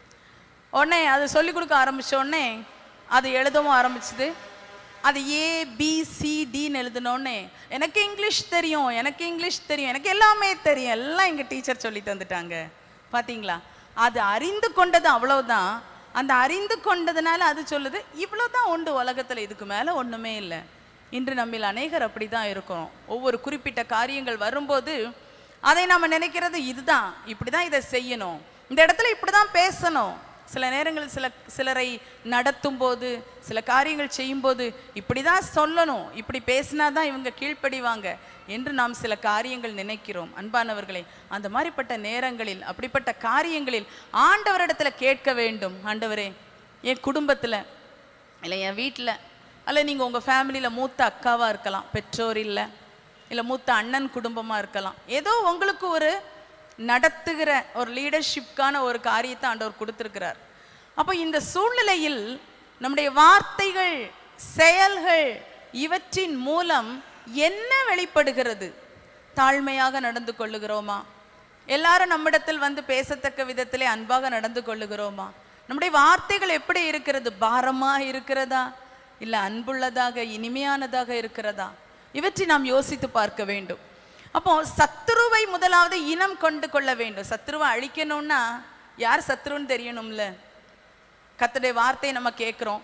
உடனே அது சொல்லி கொடுக்க ஆரம்பிச்ச உடனே அது எழுதவும் ஆரம்பிச்சுது அது ஏபிசிடின்னு எழுதினோடனே எனக்கு இங்கிலீஷ் தெரியும் எனக்கு இங்கிலீஷ் தெரியும் எனக்கு எல்லாமே தெரியும் எல்லாம் எங்கள் டீச்சர் சொல்லி தந்துட்டாங்க பாத்தீங்களா அது அறிந்து கொண்டது அவ்வளவுதான் அந்த அறிந்து கொண்டதுனால அது சொல்லுது இவ்வளவுதான் உண்டு உலகத்துல இதுக்கு மேல ஒண்ணுமே இல்லை இன்று நம்மில் அநேகர் அப்படிதான் இருக்கிறோம் ஒவ்வொரு குறிப்பிட்ட காரியங்கள் வரும்போது அதை நாம நினைக்கிறது இதுதான் இப்படிதான் இதை செய்யணும் இந்த இடத்துல இப்படிதான் பேசணும் சில நேரங்களில் சில சிலரை நடத்தும் போது சில காரியங்கள் செய்யும்போது இப்படி தான் சொல்லணும் இப்படி பேசினா தான் இவங்க கீழ்ப்படிவாங்க என்று நாம் சில காரியங்கள் நினைக்கிறோம் அன்பானவர்களே அந்த மாதிரிப்பட்ட நேரங்களில் அப்படிப்பட்ட காரியங்களில் ஆண்டவரிடத்துல கேட்க வேண்டும் ஆண்டவரே என் குடும்பத்தில் இல்லை என் வீட்டில் அல்ல நீங்கள் உங்கள் ஃபேமிலியில் மூத்த அக்காவாக இருக்கலாம் பெற்றோர் இல்லை இல்லை மூத்த அண்ணன் குடும்பமாக இருக்கலாம் ஏதோ உங்களுக்கு ஒரு நடத்துகிற ஒரு லீடர்ஷிப்கான ஒரு காரியத்தை ஆண்டவர் கொடுத்துருக்கிறார் அப்போ இந்த சூழ்நிலையில் நம்முடைய வார்த்தைகள் செயல்கள் இவற்றின் மூலம் என்ன வெளிப்படுகிறது தாழ்மையாக நடந்து கொள்ளுகிறோமா எல்லாரும் நம்மிடத்தில் வந்து பேசத்தக்க விதத்திலே அன்பாக நடந்து கொள்ளுகிறோமா நம்முடைய வார்த்தைகள் எப்படி இருக்கிறது பாரமா இருக்கிறதா இல்ல அன்புள்ளதாக இனிமையானதாக இருக்கிறதா இவற்றை நாம் யோசித்து பார்க்க வேண்டும் அப்போ சத்துருவை முதலாவது இனம் கொண்டு கொள்ள வேண்டும் சத்துருவை அழிக்கணும்னா யார் சத்துருன்னு தெரியணும்ல கர்த்தருடைய வார்த்தையை நம்ம கேட்குறோம்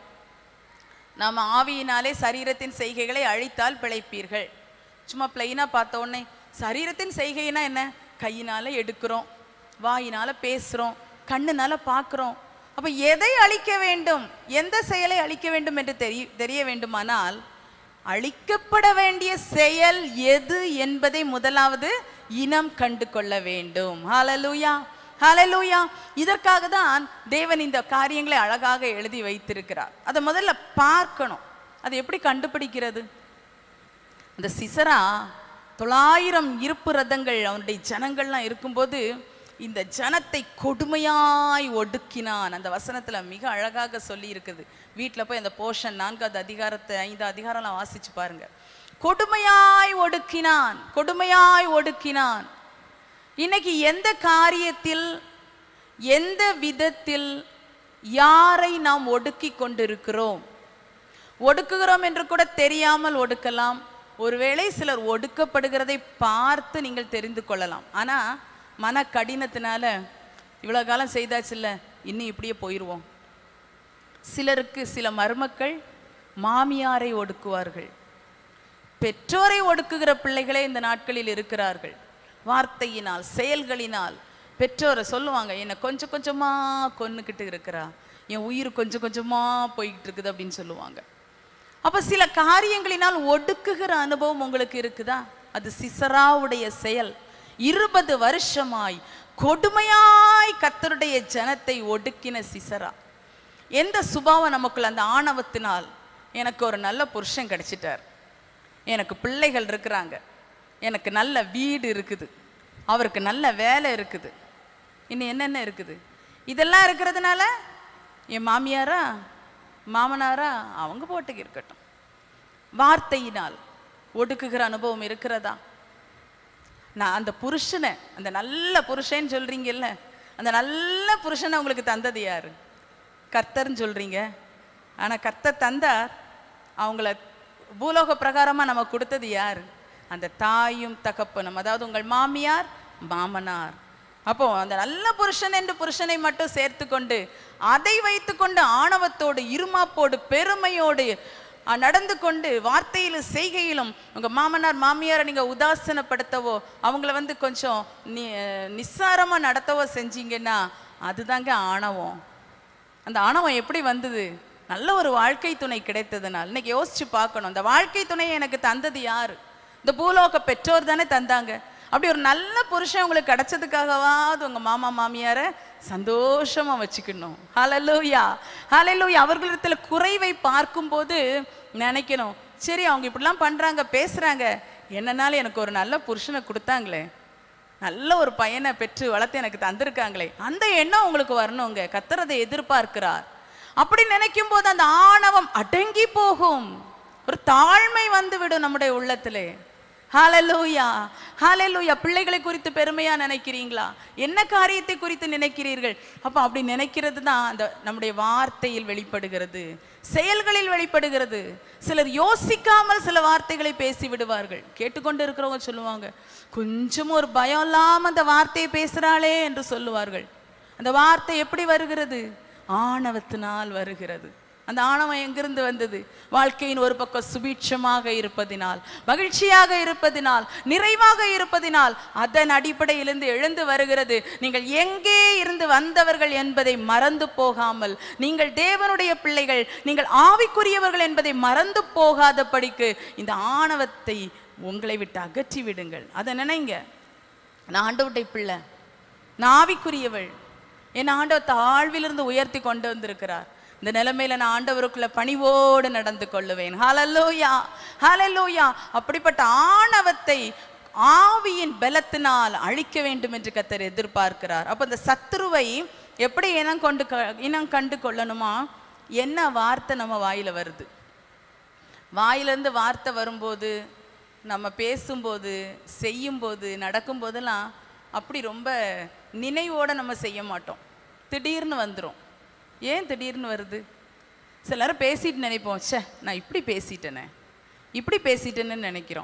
நாம் ஆவியினாலே சரீரத்தின் செய்கைகளை அழித்தால் பிழைப்பீர்கள் சும்மா பிளைனாக பார்த்த உடனே சரீரத்தின் செய்கைனா என்ன கையினால எடுக்கிறோம் வாயினால பேசுகிறோம் கண்ணுனால பார்க்குறோம் அப்போ எதை அழிக்க வேண்டும் எந்த செயலை அழிக்க வேண்டும் என்று தெரிய தெரிய வேண்டுமானால் அழிக்கப்பட வேண்டிய செயல் எது என்பதை முதலாவது இனம் கண்டு கொள்ள வேண்டும் ஹalleluya ஹalleluya இதற்காக தான் தேவன் இந்த காரியங்களை அழகாக எழுதி வைத்திருக்கிறார் அதை முதல்ல பார்க்கணும் அது எப்படி கண்டுபிடிக்கிறது அந்த சிசரா தொள்ளாயிரம் இருப்பு ரதங்கள் அவனுடைய ஜனங்கள்லாம் இருக்கும்போது இந்த ஜனத்தை கொடுமையாய் ஒடுக்கினான் அந்த வசனத்துல மிக அழகாக சொல்லி இருக்குது வீட்டில் போய் அந்த போர்ஷன் நான்காவது அதிகாரத்தை ஐந்து அதிகாரம்லாம் வாசிச்சு பாருங்க கொடுமையாய் ஒடுக்கினான் கொடுமையாய் ஒடுக்கினான் இன்னைக்கு எந்த காரியத்தில் எந்த விதத்தில் யாரை நாம் ஒடுக்கி கொண்டிருக்கிறோம் ஒடுக்குகிறோம் என்று கூட தெரியாமல் ஒடுக்கலாம் ஒருவேளை சிலர் ஒடுக்கப்படுகிறதை பார்த்து நீங்கள் தெரிந்து கொள்ளலாம் ஆனா மன கடினத்தினால இவ்வளவு காலம் செய்தாச்சுல்ல இன்னும் இப்படியே போயிடுவோம் சிலருக்கு சில மருமக்கள் மாமியாரை ஒடுக்குவார்கள் பெற்றோரை ஒடுக்குகிற பிள்ளைகளே இந்த நாட்களில் இருக்கிறார்கள் வார்த்தையினால் செயல்களினால் பெற்றோரை சொல்லுவாங்க என்னை கொஞ்சம் கொஞ்சமா கொன்னுக்கிட்டு இருக்கிறா என் உயிர் கொஞ்சம் கொஞ்சமா போய்கிட்டு இருக்குது அப்படின்னு சொல்லுவாங்க அப்ப சில காரியங்களினால் ஒடுக்குகிற அனுபவம் உங்களுக்கு இருக்குதா அது சிசராவுடைய செயல் இருபது வருஷமாய் கொடுமையாய் கத்தருடைய ஜனத்தை ஒடுக்கின சிசரா எந்த சுபாவம் நமக்குள்ள அந்த ஆணவத்தினால் எனக்கு ஒரு நல்ல புருஷன் கிடைச்சிட்டார் எனக்கு பிள்ளைகள் இருக்கிறாங்க எனக்கு நல்ல வீடு இருக்குது அவருக்கு நல்ல வேலை இருக்குது இன்னும் என்னென்ன இருக்குது இதெல்லாம் இருக்கிறதுனால என் மாமியாரா மாமனாரா அவங்க போட்டுக்கு இருக்கட்டும் வார்த்தையினால் ஒடுக்குகிற அனுபவம் இருக்கிறதா நான் அந்த புருஷனை அந்த நல்ல புருஷன் சொல்றீங்கல்ல அந்த நல்ல புருஷனை உங்களுக்கு தந்தது யாரு கர்த்தர்னு சொல்றீங்க ஆனா கர்த்தர் தந்தார் அவங்கள பூலோக பிரகாரமா நம்ம கொடுத்தது யாரு அந்த தாயும் தகப்பனும் அதாவது உங்கள் மாமியார் மாமனார் அப்போ அந்த நல்ல புருஷன் என்று புருஷனை மட்டும் சேர்த்து கொண்டு அதை வைத்துக்கொண்டு ஆணவத்தோடு இருமாப்போடு பெருமையோடு அஹ், நடந்து கொண்டு வார்த்தையிலும் செய்கையிலும் உங்க மாமனார் மாமியாரை நீங்க உதாசீனப்படுத்தவோ அவங்கள வந்து கொஞ்சம் நி நிஸ்சாரமா நடத்தவோ செஞ்சீங்கன்னா அதுதாங்க ஆணவம் அந்த ஆணவம் எப்படி வந்தது நல்ல ஒரு வாழ்க்கை துணை கிடைத்ததுனால் இன்னைக்கு யோசிச்சு பார்க்கணும் அந்த வாழ்க்கை துணையை எனக்கு தந்தது யாரு இந்த பூலோக பெற்றோர் தானே தந்தாங்க அப்படி ஒரு நல்ல புருஷன் உங்களுக்கு கிடைச்சதுக்காகவாது உங்க மாமா மாமியாரை சந்தோஷமா வச்சுக்கணும் ஹalleluya ஹalleluya அவர்களிடத்துல குறைவை பார்க்கும்போது நினைக்கணும் சரி அவங்க இப்படிலாம் பண்றாங்க பேசுறாங்க என்னனாலும் எனக்கு ஒரு நல்ல புருஷனை கொடுத்தாங்களே நல்ல ஒரு பையனை பெற்று வளர்த்து எனக்கு தந்திருக்காங்களே அந்த எண்ணம் உங்களுக்கு வரணுங்க கத்தர் அதை எதிர்பார்க்கிறார் அப்படி நினைக்கும் போது அந்த ஆணவம் அடங்கி போகும் ஒரு தாழ்மை வந்து விடும் நம்முடைய உள்ளத்திலே ஹalleluya ஹalleluya பிள்ளைகளை குறித்து பெருமையா நினைக்கிறீங்களா என்ன காரியத்தை குறித்து நினைக்கிறீர்கள் அப்ப அப்படி நினைக்கிறது தான் அந்த நம்முடைய வார்த்தையில் வெளிப்படுகிறது செயல்களில் வெளிப்படுகிறது சிலர் யோசிக்காமல் சில வார்த்தைகளை பேசி விடுவார்கள் கேட்டுக்கொண்டு இருக்கிறவங்க சொல்லுவாங்க கொஞ்சம் ஒரு பயம் இல்லாம அந்த வார்த்தையை பேசுறாளே என்று சொல்லுவார்கள் அந்த வார்த்தை எப்படி வருகிறது ஆணவத்தினால் வருகிறது அந்த ஆணவம் எங்கிருந்து வந்தது வாழ்க்கையின் ஒரு பக்கம் சுபீட்சமாக இருப்பதினால் மகிழ்ச்சியாக இருப்பதினால் நிறைவாக இருப்பதினால் அதன் அடிப்படையிலிருந்து எழுந்து வருகிறது நீங்கள் எங்கே இருந்து வந்தவர்கள் என்பதை மறந்து போகாமல் நீங்கள் தேவனுடைய பிள்ளைகள் நீங்கள் ஆவிக்குரியவர்கள் என்பதை மறந்து போகாதபடிக்கு இந்த ஆணவத்தை உங்களை விட்டு அகற்றி விடுங்கள் அதை நினைங்க நான் ஆண்டவருடைய பிள்ளை நான் ஆவிக்குரியவள் என் ஆண்டவர் தாழ்விலிருந்து உயர்த்தி கொண்டு வந்திருக்கிறார் இந்த நிலைமையில நான் ஆண்டவருக்குள்ள பணிவோடு நடந்து கொள்ளுவேன் ஹalleluya ஹalleluya அப்படிப்பட்ட ஆணவத்தை ஆவியின் பலத்தினால் அழிக்க வேண்டும் என்று கத்தர் எதிர்பார்க்கிறார் அப்ப இந்த சத்துருவை எப்படி இனம் கொண்டு க- இனம் கண்டு கொள்ளணுமா என்ன வார்த்தை நம்ம வாயில வருது வாயிலிருந்து வார்த்தை வரும்போது நம்ம பேசும்போது செய்யும்போது நடக்கும்போதெல்லாம் அப்படி ரொம்ப நினைவோட நம்ம செய்ய மாட்டோம் திடீர்னு வந்துடும் ஏன் திடீர்னு வருது சில நேரம் பேசிட்டு நினைப்போம் ச்சே நான் இப்படி பேசிட்டேனே இப்படி பேசிட்டேன்னு நினைக்கிறோம்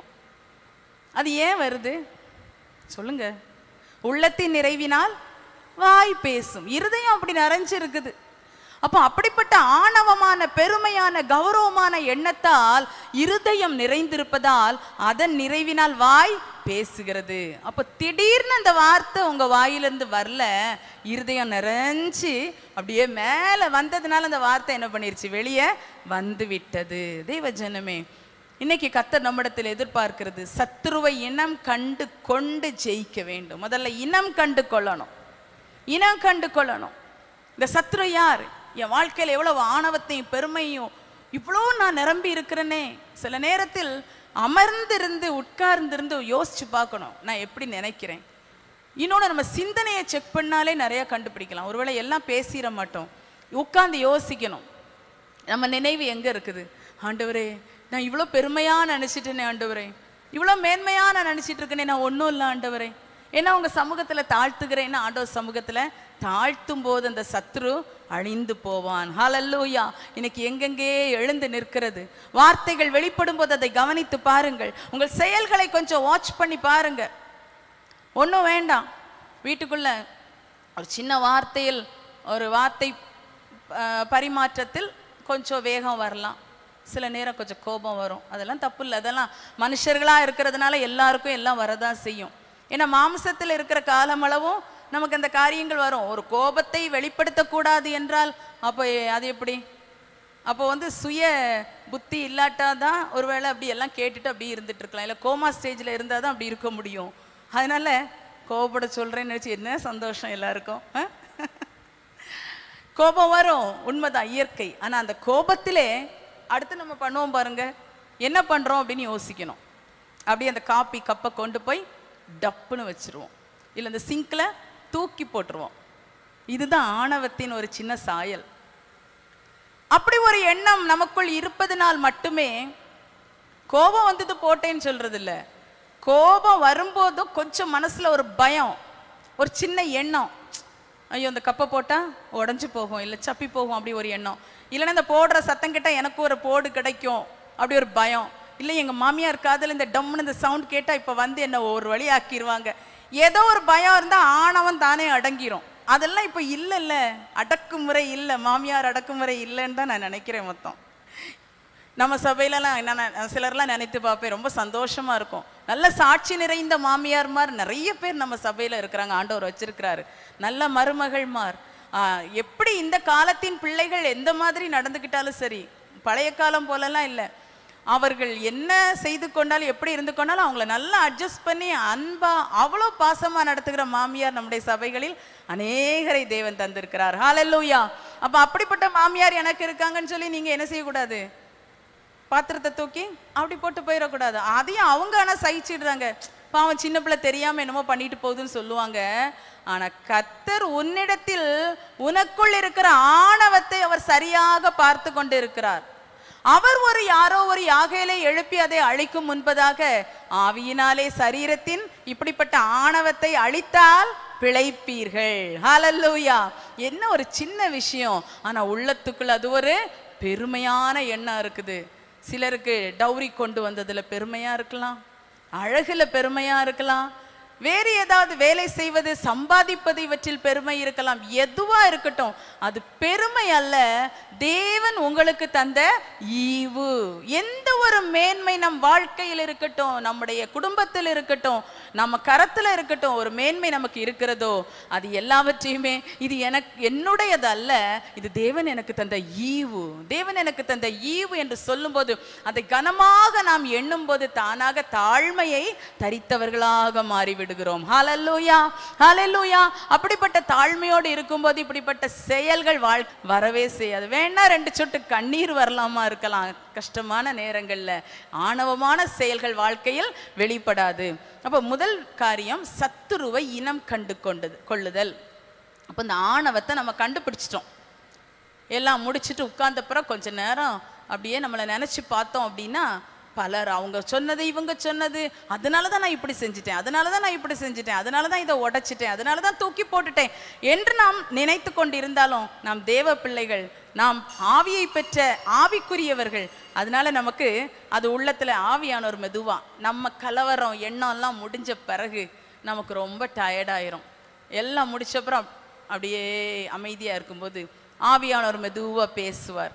அது ஏன் வருது சொல்லுங்க உள்ளத்தின் நிறைவினால் வாய் பேசும் இருதயம் அப்படி நிறைஞ்சிருக்குது அப்போ அப்படிப்பட்ட ஆணவமான பெருமையான கௌரவமான எண்ணத்தால் இருதயம் நிறைந்திருப்பதால் அதன் நிறைவினால் வாய் பேசுகிறது அப்போ திடீர்னு அந்த வார்த்தை உங்க வாயிலிருந்து வரல இருதயம் நிறைஞ்சு அப்படியே மேலே வந்ததுனால அந்த வார்த்தை என்ன பண்ணிருச்சு வெளியே வந்து விட்டது தெய்வ ஜனமே இன்னைக்கு கத்தர் நம்மிடத்தில் எதிர்பார்க்கிறது சத்துருவை இனம் கண்டு கொண்டு ஜெயிக்க வேண்டும் முதல்ல இனம் கண்டு கொள்ளணும் இனம் கண்டு கொள்ளணும் இந்த சத்ரு யார் என் வாழ்க்கையில் எவ்வளவு ஆணவத்தையும் பெருமையும் இவ்வளோ நான் நிரம்பி இருக்கிறேனே சில நேரத்தில் அமர்ந்திருந்து உட்கார்ந்திருந்து யோசிச்சு பார்க்கணும் நான் எப்படி நினைக்கிறேன் இன்னொன்று நம்ம சிந்தனையை செக் பண்ணாலே நிறைய கண்டுபிடிக்கலாம் ஒருவேளை எல்லாம் பேசிட மாட்டோம் உட்கார்ந்து யோசிக்கணும் நம்ம நினைவு எங்க இருக்குது ஆண்டவரே நான் இவ்வளோ பெருமையா நினைச்சிட்டேனே ஆண்டவரே இவ்வளோ மேன்மையா நான் நினைச்சிட்டு இருக்கேனே நான் ஒன்றும் இல்லை ஆண்டவரே ஏன்னா உங்க சமூகத்துல தாழ்த்துகிறேன்னு ஆண்டவர் சமூகத்துல தாழ்த்தும் போது அந்த சத்ரு அழிந்து போவான் ஹalleluya இன்னைக்கு எங்கெங்கே எழுந்து நிற்கிறது வார்த்தைகள் வெளிப்படும் போது அதை கவனித்து பாருங்கள் உங்கள் செயல்களை கொஞ்சம் வாட்ச் பண்ணி பாருங்க ஒன்றும் வேண்டாம் வீட்டுக்குள்ள ஒரு சின்ன வார்த்தையில் ஒரு வார்த்தை அஹ், பரிமாற்றத்தில் கொஞ்சம் வேகம் வரலாம் சில நேரம் கொஞ்சம் கோபம் வரும் அதெல்லாம் தப்பு இல்லை அதெல்லாம் மனுஷர்களாக இருக்கிறதுனால எல்லாருக்கும் எல்லாம் வரதான் செய்யும் ஏன்னா மாம்சத்தில் இருக்கிற காலமளவும் நமக்கு அந்த காரியங்கள் வரும் ஒரு கோபத்தை வெளிப்படுத்தக்கூடாது என்றால் அப்போ அது எப்படி அப்போ வந்து சுய புத்தி இல்லாட்டா தான் ஒருவேளை அப்படி எல்லாம் கேட்டுட்டு அப்படி இருந்துட்டு இருக்கலாம் இல்லை கோமா ஸ்டேஜில் இருந்தால் தான் அப்படி இருக்க முடியும் அதனால கோபப்பட சொல்கிறேன்னு நினச்சி என்ன சந்தோஷம் எல்லாருக்கும் ஆ? கோபம் வரும் உண்மைதான் இயற்கை ஆனால் அந்த கோபத்திலே அடுத்து நம்ம பண்ணுவோம் பாருங்க என்ன பண்ணுறோம் அப்படின்னு யோசிக்கணும் அப்படியே அந்த காப்பி கப்பை கொண்டு போய் டப்புன்னு வச்சிருவோம் இல்லை இந்த சிங்கில் தூக்கி போட்டுருவோம் இதுதான் ஆணவத்தின் ஒரு சின்ன சாயல் அப்படி ஒரு எண்ணம் நமக்குள் இருப்பதனால் மட்டுமே கோபம் வந்தது போட்டேன்னு சொல்றது இல்ல கோபம் வரும்போதும் கொஞ்சம் மனசுல ஒரு பயம் ஒரு சின்ன எண்ணம் ஐயோ இந்த கப்பை போட்டா உடஞ்சு போகும் இல்லை சப்பி போகும் அப்படி ஒரு எண்ணம் இல்லைன்னா இந்த போடுற சத்தம் கேட்டா எனக்கு ஒரு போடு கிடைக்கும் அப்படி ஒரு பயம் இல்லை எங்க மாமியார் காதுல இந்த டம்னு இந்த சவுண்ட் கேட்டா இப்ப வந்து என்ன ஒரு வழி ஆக்கிடுவாங்க ஏதோ ஒரு பயம் இருந்தா ஆணவம் தானே அடங்கிரும் அதெல்லாம் இப்ப இல்லைல்ல அடக்குமுறை இல்லை மாமியார் அடக்குமுறை இல்லைன்னு தான் நான் நினைக்கிறேன் மொத்தம் நம்ம சபையிலலாம் என்ன நான் சிலர்லாம் நினைத்து பார்ப்பேன் ரொம்ப சந்தோஷமா இருக்கும் நல்ல சாட்சி நிறைந்த மாமியார்மார் நிறைய பேர் நம்ம சபையில இருக்கிறாங்க ஆண்டவர் வச்சிருக்கிறாரு நல்ல மருமகள்மார் ஆஹ், எப்படி இந்த காலத்தின் பிள்ளைகள் எந்த மாதிரி நடந்துக்கிட்டாலும் சரி பழைய காலம் போலலாம் இல்லை அவர்கள் என்ன செய்து கொண்டாலும் எப்படி இருந்து கொண்டாலும் அவங்கள நல்லா அட்ஜஸ்ட் பண்ணி அன்பா அவ்வளோ பாசமா நடத்துகிற மாமியார் நம்முடைய சபைகளில் அநேகரை தேவன் தந்திருக்கிறார் ஹalleluya அப்ப அப்படிப்பட்ட மாமியார் எனக்கு இருக்காங்கன்னு சொல்லி நீங்க என்ன செய்யக்கூடாது பாத்திரத்தை தூக்கி அப்படி போட்டு போயிடக்கூடாது அதையும் அவங்க ஆனா சகிச்சிடுறாங்க பாவம் சின்ன பிள்ளை தெரியாம என்னமோ பண்ணிட்டு போகுதுன்னு சொல்லுவாங்க ஆனா கத்தர் உன்னிடத்தில் உனக்குள் இருக்கிற ஆணவத்தை அவர் சரியாக பார்த்து கொண்டு இருக்கிறார் அவர் ஒரு யாரோ ஒரு யாகையிலே எழுப்பி அதை அழிக்கும் முன்பதாக ஆவியினாலே சரீரத்தின் இப்படிப்பட்ட ஆணவத்தை அழித்தால் பிழைப்பீர்கள் ஹalleluya என்ன ஒரு சின்ன விஷயம் ஆனா உள்ளத்துக்குள்ள அது ஒரு பெருமையான எண்ணம் இருக்குது சிலருக்கு டௌரி கொண்டு வந்ததுல பெருமையா இருக்கலாம் அழகுல பெருமையா இருக்கலாம் வேறு ஏதாவது வேலை செய்வது சம்பாதிப்பது இவற்றில் பெருமை இருக்கலாம் எதுவா இருக்கட்டும் அது பெருமை அல்ல தேவன் உங்களுக்கு தந்த ஈவு எந்த ஒரு மேன்மை நம் வாழ்க்கையில் இருக்கட்டும் நம்முடைய குடும்பத்தில் இருக்கட்டும் நம்ம கரத்துல இருக்கட்டும் ஒரு மேன்மை நமக்கு இருக்கிறதோ அது எல்லாவற்றையுமே இது எனக்கு என்னுடையது அல்ல இது தேவன் எனக்கு தந்த ஈவு தேவன் எனக்கு தந்த ஈவு என்று சொல்லும்போது அதை கனமாக நாம் எண்ணும்போது தானாக தாழ்மையை தரித்தவர்களாக மாறிவிடுகிறோம் ஹalleluya ஹalleluya அப்படிப்பட்ட தாழ்மையோடு இருக்கும்போது இப்படிப்பட்ட செயல்கள் வாழ் வரவே செய்யாது வேணா ரெண்டு சொட்டு கண்ணீர் வரலாமா இருக்கலாம் கஷ்டமான நேரங்கள்ல ஆணவமான செயல்கள் வாழ்க்கையில் வெளிப்படாது அப்ப முதல் காரியம் சத்துருவை இனம் கண்டு கொண்டது கொள்ளுதல் அப்ப இந்த ஆணவத்தை நம்ம கண்டுபிடிச்சிட்டோம் எல்லாம் முடிச்சுட்டு உட்கார்ந்தப்புறம் கொஞ்ச நேரம் அப்படியே நம்மளை நினைச்சு பார்த்தோம் அப்படின்னா பலர் அவங்க சொன்னது இவங்க சொன்னது அதனால தான் நான் இப்படி செஞ்சுட்டேன் அதனால தான் நான் இப்படி செஞ்சுட்டேன் அதனால தான் இதை உடைச்சிட்டேன் அதனால தான் தூக்கி போட்டுட்டேன் என்று நாம் நினைத்து கொண்டு இருந்தாலும் நாம் தேவ பிள்ளைகள் நாம் ஆவியை பெற்ற ஆவிக்குரியவர்கள் அதனால நமக்கு அது உள்ளத்துல ஆவியானவர் மெதுவா நம்ம கலவரம் எண்ணம்லாம் முடிஞ்ச பிறகு நமக்கு ரொம்ப டயர்டாயிரும் எல்லாம் முடிச்சப்புறம் அப்படியே அமைதியா இருக்கும்போது ஆவியானவர் மெதுவா பேசுவார்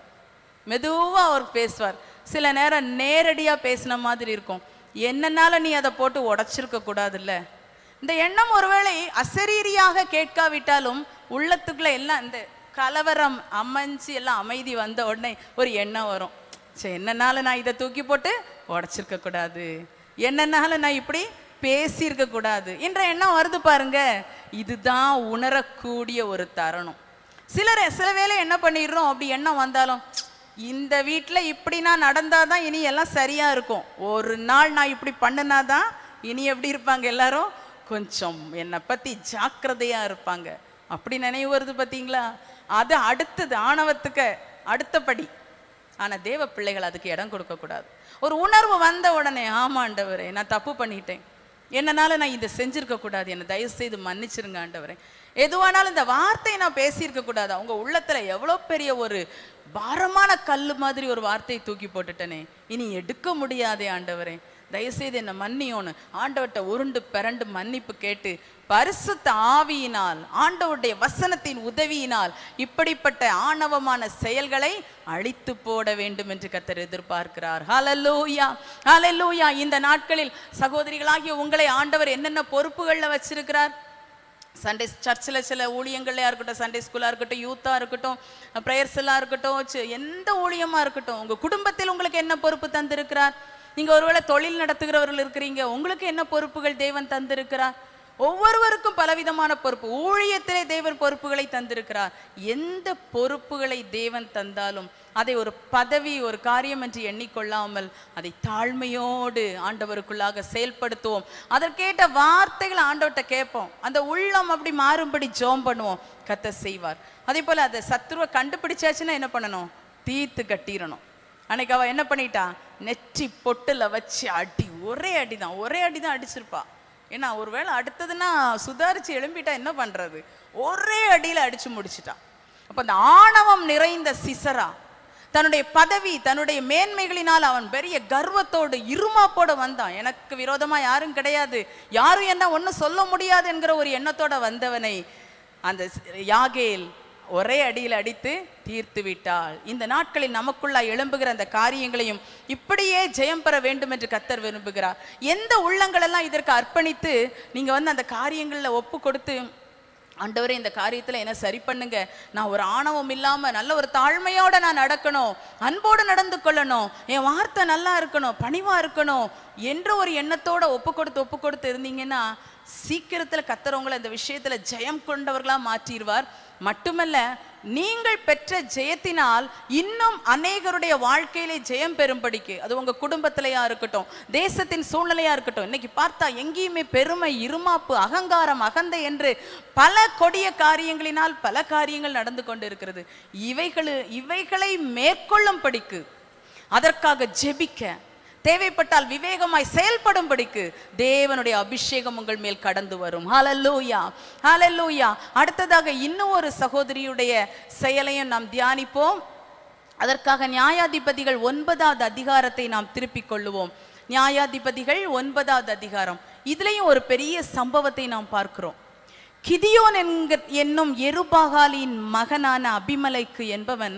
மெதுவா அவர் பேசுவார் சில நேரம் நேரடியா பேசின மாதிரி இருக்கும் என்னன்னால நீ அதை போட்டு உடைச்சிருக்க கூடாதுல்ல இந்த எண்ணம் ஒருவேளை அசரீரியாக கேட்காவிட்டாலும் உள்ளத்துக்குள்ள எல்லாம் இந்த கலவரம் அமைஞ்சு எல்லாம் அமைதி வந்த உடனே ஒரு எண்ணம் வரும் சரி என்னனால நான் இதை தூக்கி போட்டு உடைச்சிருக்க கூடாது என்னனால நான் இப்படி பேசியிருக்க கூடாது என்ற எண்ணம் வருது பாருங்க இதுதான் உணரக்கூடிய ஒரு தருணம் சிலர் சில வேளை என்ன பண்ணிடுறோம் அப்படி எண்ணம் வந்தாலும் இந்த வீட்டில் இப்படி நான் நடந்தாதான் இனி எல்லாம் சரியா இருக்கும் ஒரு நாள் நான் இப்படி பண்ணினாதான் இனி எப்படி இருப்பாங்க எல்லாரும் கொஞ்சம் என்னை பத்தி ஜாக்கிரதையா இருப்பாங்க அப்படி நினைவு வருது பார்த்தீங்களா அது அடுத்தது ஆணவத்துக்கு அடுத்தபடி ஆனா தேவ பிள்ளைகள் அதுக்கு இடம் கொடுக்க கூடாது ஒரு உணர்வு வந்த உடனே ஆமாண்டவரே நான் தப்பு பண்ணிட்டேன் என்னனால நான் இதை செஞ்சிருக்க கூடாது என்னை தயவு செய்து மன்னிச்சிருங்க ஆண்டவரே எதுவானாலும் இந்த வார்த்தையை நான் பேசியிருக்க கூடாது அவங்க உள்ளத்துல எவ்வளோ பெரிய ஒரு பாரமான கல்லு மாதிரி ஒரு வார்த்தையை தூக்கி போட்டுட்டனே இனி எடுக்க முடியாதே ஆண்டவரே தயவுசெய்து என்னை மன்னியோன்னு ஆண்டவர்கிட்ட உருண்டு பிறண்டு மன்னிப்பு கேட்டு பரிசுத்த ஆவியினால் ஆண்டவருடைய வசனத்தின் உதவியினால் இப்படிப்பட்ட ஆணவமான செயல்களை அழித்து போட வேண்டும் என்று கத்தர் எதிர்பார்க்கிறார் ஹalleluya ஹalleluya இந்த நாட்களில் சகோதரிகளாகிய உங்களை ஆண்டவர் என்னென்ன பொறுப்புகள்ல வச்சிருக்கிறார் சண்டே சர்ச்சில் சில ஊழியங்கள்லையா இருக்கட்டும் சண்டே ஸ்கூலாக இருக்கட்டும் யூத்தாக இருக்கட்டும் ப்ரேயர்ஸ் எல்லாம் இருக்கட்டும் சி- எந்த ஊழியமாக இருக்கட்டும் உங்கள் குடும்பத்தில் உங்களுக்கு என்ன பொறுப்பு தந்திருக்கிறார் நீங்கள் ஒருவேளை தொழில் நடத்துகிறவர்கள் இருக்கிறீங்க உங்களுக்கு என்ன பொறுப்புகள் தேவன் தந்திருக்கிறார் ஒவ்வொருவருக்கும் பலவிதமான பொறுப்பு ஊழியத்திலே தேவன் பொறுப்புகளை தந்திருக்கிறார் எந்த பொறுப்புகளை தேவன் தந்தாலும் அதை ஒரு பதவி ஒரு காரியம் என்று எண்ணிக்கொள்ளாமல் அதை தாழ்மையோடு ஆண்டவருக்குள்ளாக செயல்படுத்துவோம் அதற்கேட்ட வார்த்தைகளை ஆண்டவர்கிட்ட கேட்போம் அந்த உள்ளம் அப்படி மாறும்படி ஜோம் பண்ணுவோம் கத்த செய்வார் அதே போல அதை சத்துருவை கண்டுபிடிச்சாச்சுன்னா என்ன பண்ணணும் தீர்த்து கட்டிடணும் அன்னைக்கு அவ என்ன பண்ணிட்டா நெற்றி பொட்டுல வச்சு அடி ஒரே அடி தான் ஒரே அடி தான் அடிச்சிருப்பா ஏன்னா ஒருவேளை அடுத்ததுன்னா சுதாரிச்சு எழும்பிட்டா என்ன பண்றது ஒரே அடியில அடிச்சு முடிச்சிட்டான் அப்ப அந்த ஆணவம் நிறைந்த சிசரா தன்னுடைய பதவி தன்னுடைய மேன்மைகளினால் அவன் பெரிய கர்வத்தோடு இருமாப்போட வந்தான் எனக்கு விரோதமா யாரும் கிடையாது யாரும் என்ன ஒன்றும் சொல்ல முடியாது என்கிற ஒரு எண்ணத்தோட வந்தவனை அந்த ஸ்- யாகேல் ஒரே அடியில் அடித்து தீர்த்து விட்டாள் இந்த நாட்களில் நமக்குள்ள எழும்புகிற அந்த காரியங்களையும் இப்படியே ஜெயம் பெற வேண்டும் என்று கத்தர் விரும்புகிறார் எந்த உள்ளங்களெல்லாம் இதற்கு அர்ப்பணித்து நீங்க வந்து அந்த காரியங்களில் ஒப்பு கொடுத்து ஆண்டவரே இந்த காரியத்துல என்ன சரி பண்ணுங்க நான் ஒரு ஆணவம் இல்லாம நல்ல ஒரு தாழ்மையோட நான் நடக்கணும் அன்போடு நடந்து கொள்ளணும் என் வார்த்தை நல்லா இருக்கணும் பணிவா இருக்கணும் என்ற ஒரு எண்ணத்தோட ஒப்பு கொடுத்து ஒப்பு கொடுத்து இருந்தீங்கன்னா சீக்கிரத்துல கத்தர் உங்களை இந்த விஷயத்துல ஜெயம் கொண்டவர்களா மாற்றிடுவார் மட்டுமல்ல நீங்கள் பெற்ற ஜெயத்தினால் இன்னும் அநேகருடைய வாழ்க்கையிலே ஜெயம் பெறும்படிக்கு அது உங்க குடும்பத்திலையா இருக்கட்டும் தேசத்தின் சூழ்நிலையா இருக்கட்டும் இன்னைக்கு பார்த்தா எங்கேயுமே பெருமை இருமாப்பு அகங்காரம் அகந்தை என்று பல கொடிய காரியங்களினால் பல காரியங்கள் நடந்து கொண்டு இருக்கிறது இவைகளு இவைகளை மேற்கொள்ளும்படிக்கு அதற்காக ஜெபிக்க தேவைப்பட்டால் விவேகமாய் செயல்படும்படிக்கு தேவனுடைய அபிஷேகம் உங்கள் மேல் கடந்து வரும் ஹalleluya ஹalleluya அடுத்ததாக இன்னும் ஒரு சகோதரியுடைய செயலையும் நாம் தியானிப்போம் அதற்காக நியாயாதிபதிகள் ஒன்பதாவது அதிகாரத்தை நாம் திருப்பிக் கொள்ளுவோம் நியாயாதிபதிகள் ஒன்பதாவது அதிகாரம் இதுலயும் ஒரு பெரிய சம்பவத்தை நாம் பார்க்கிறோம் கிதியோன் என்க என்னும் எருபாகாலின் மகனான அபிமலைக்கு என்பவன்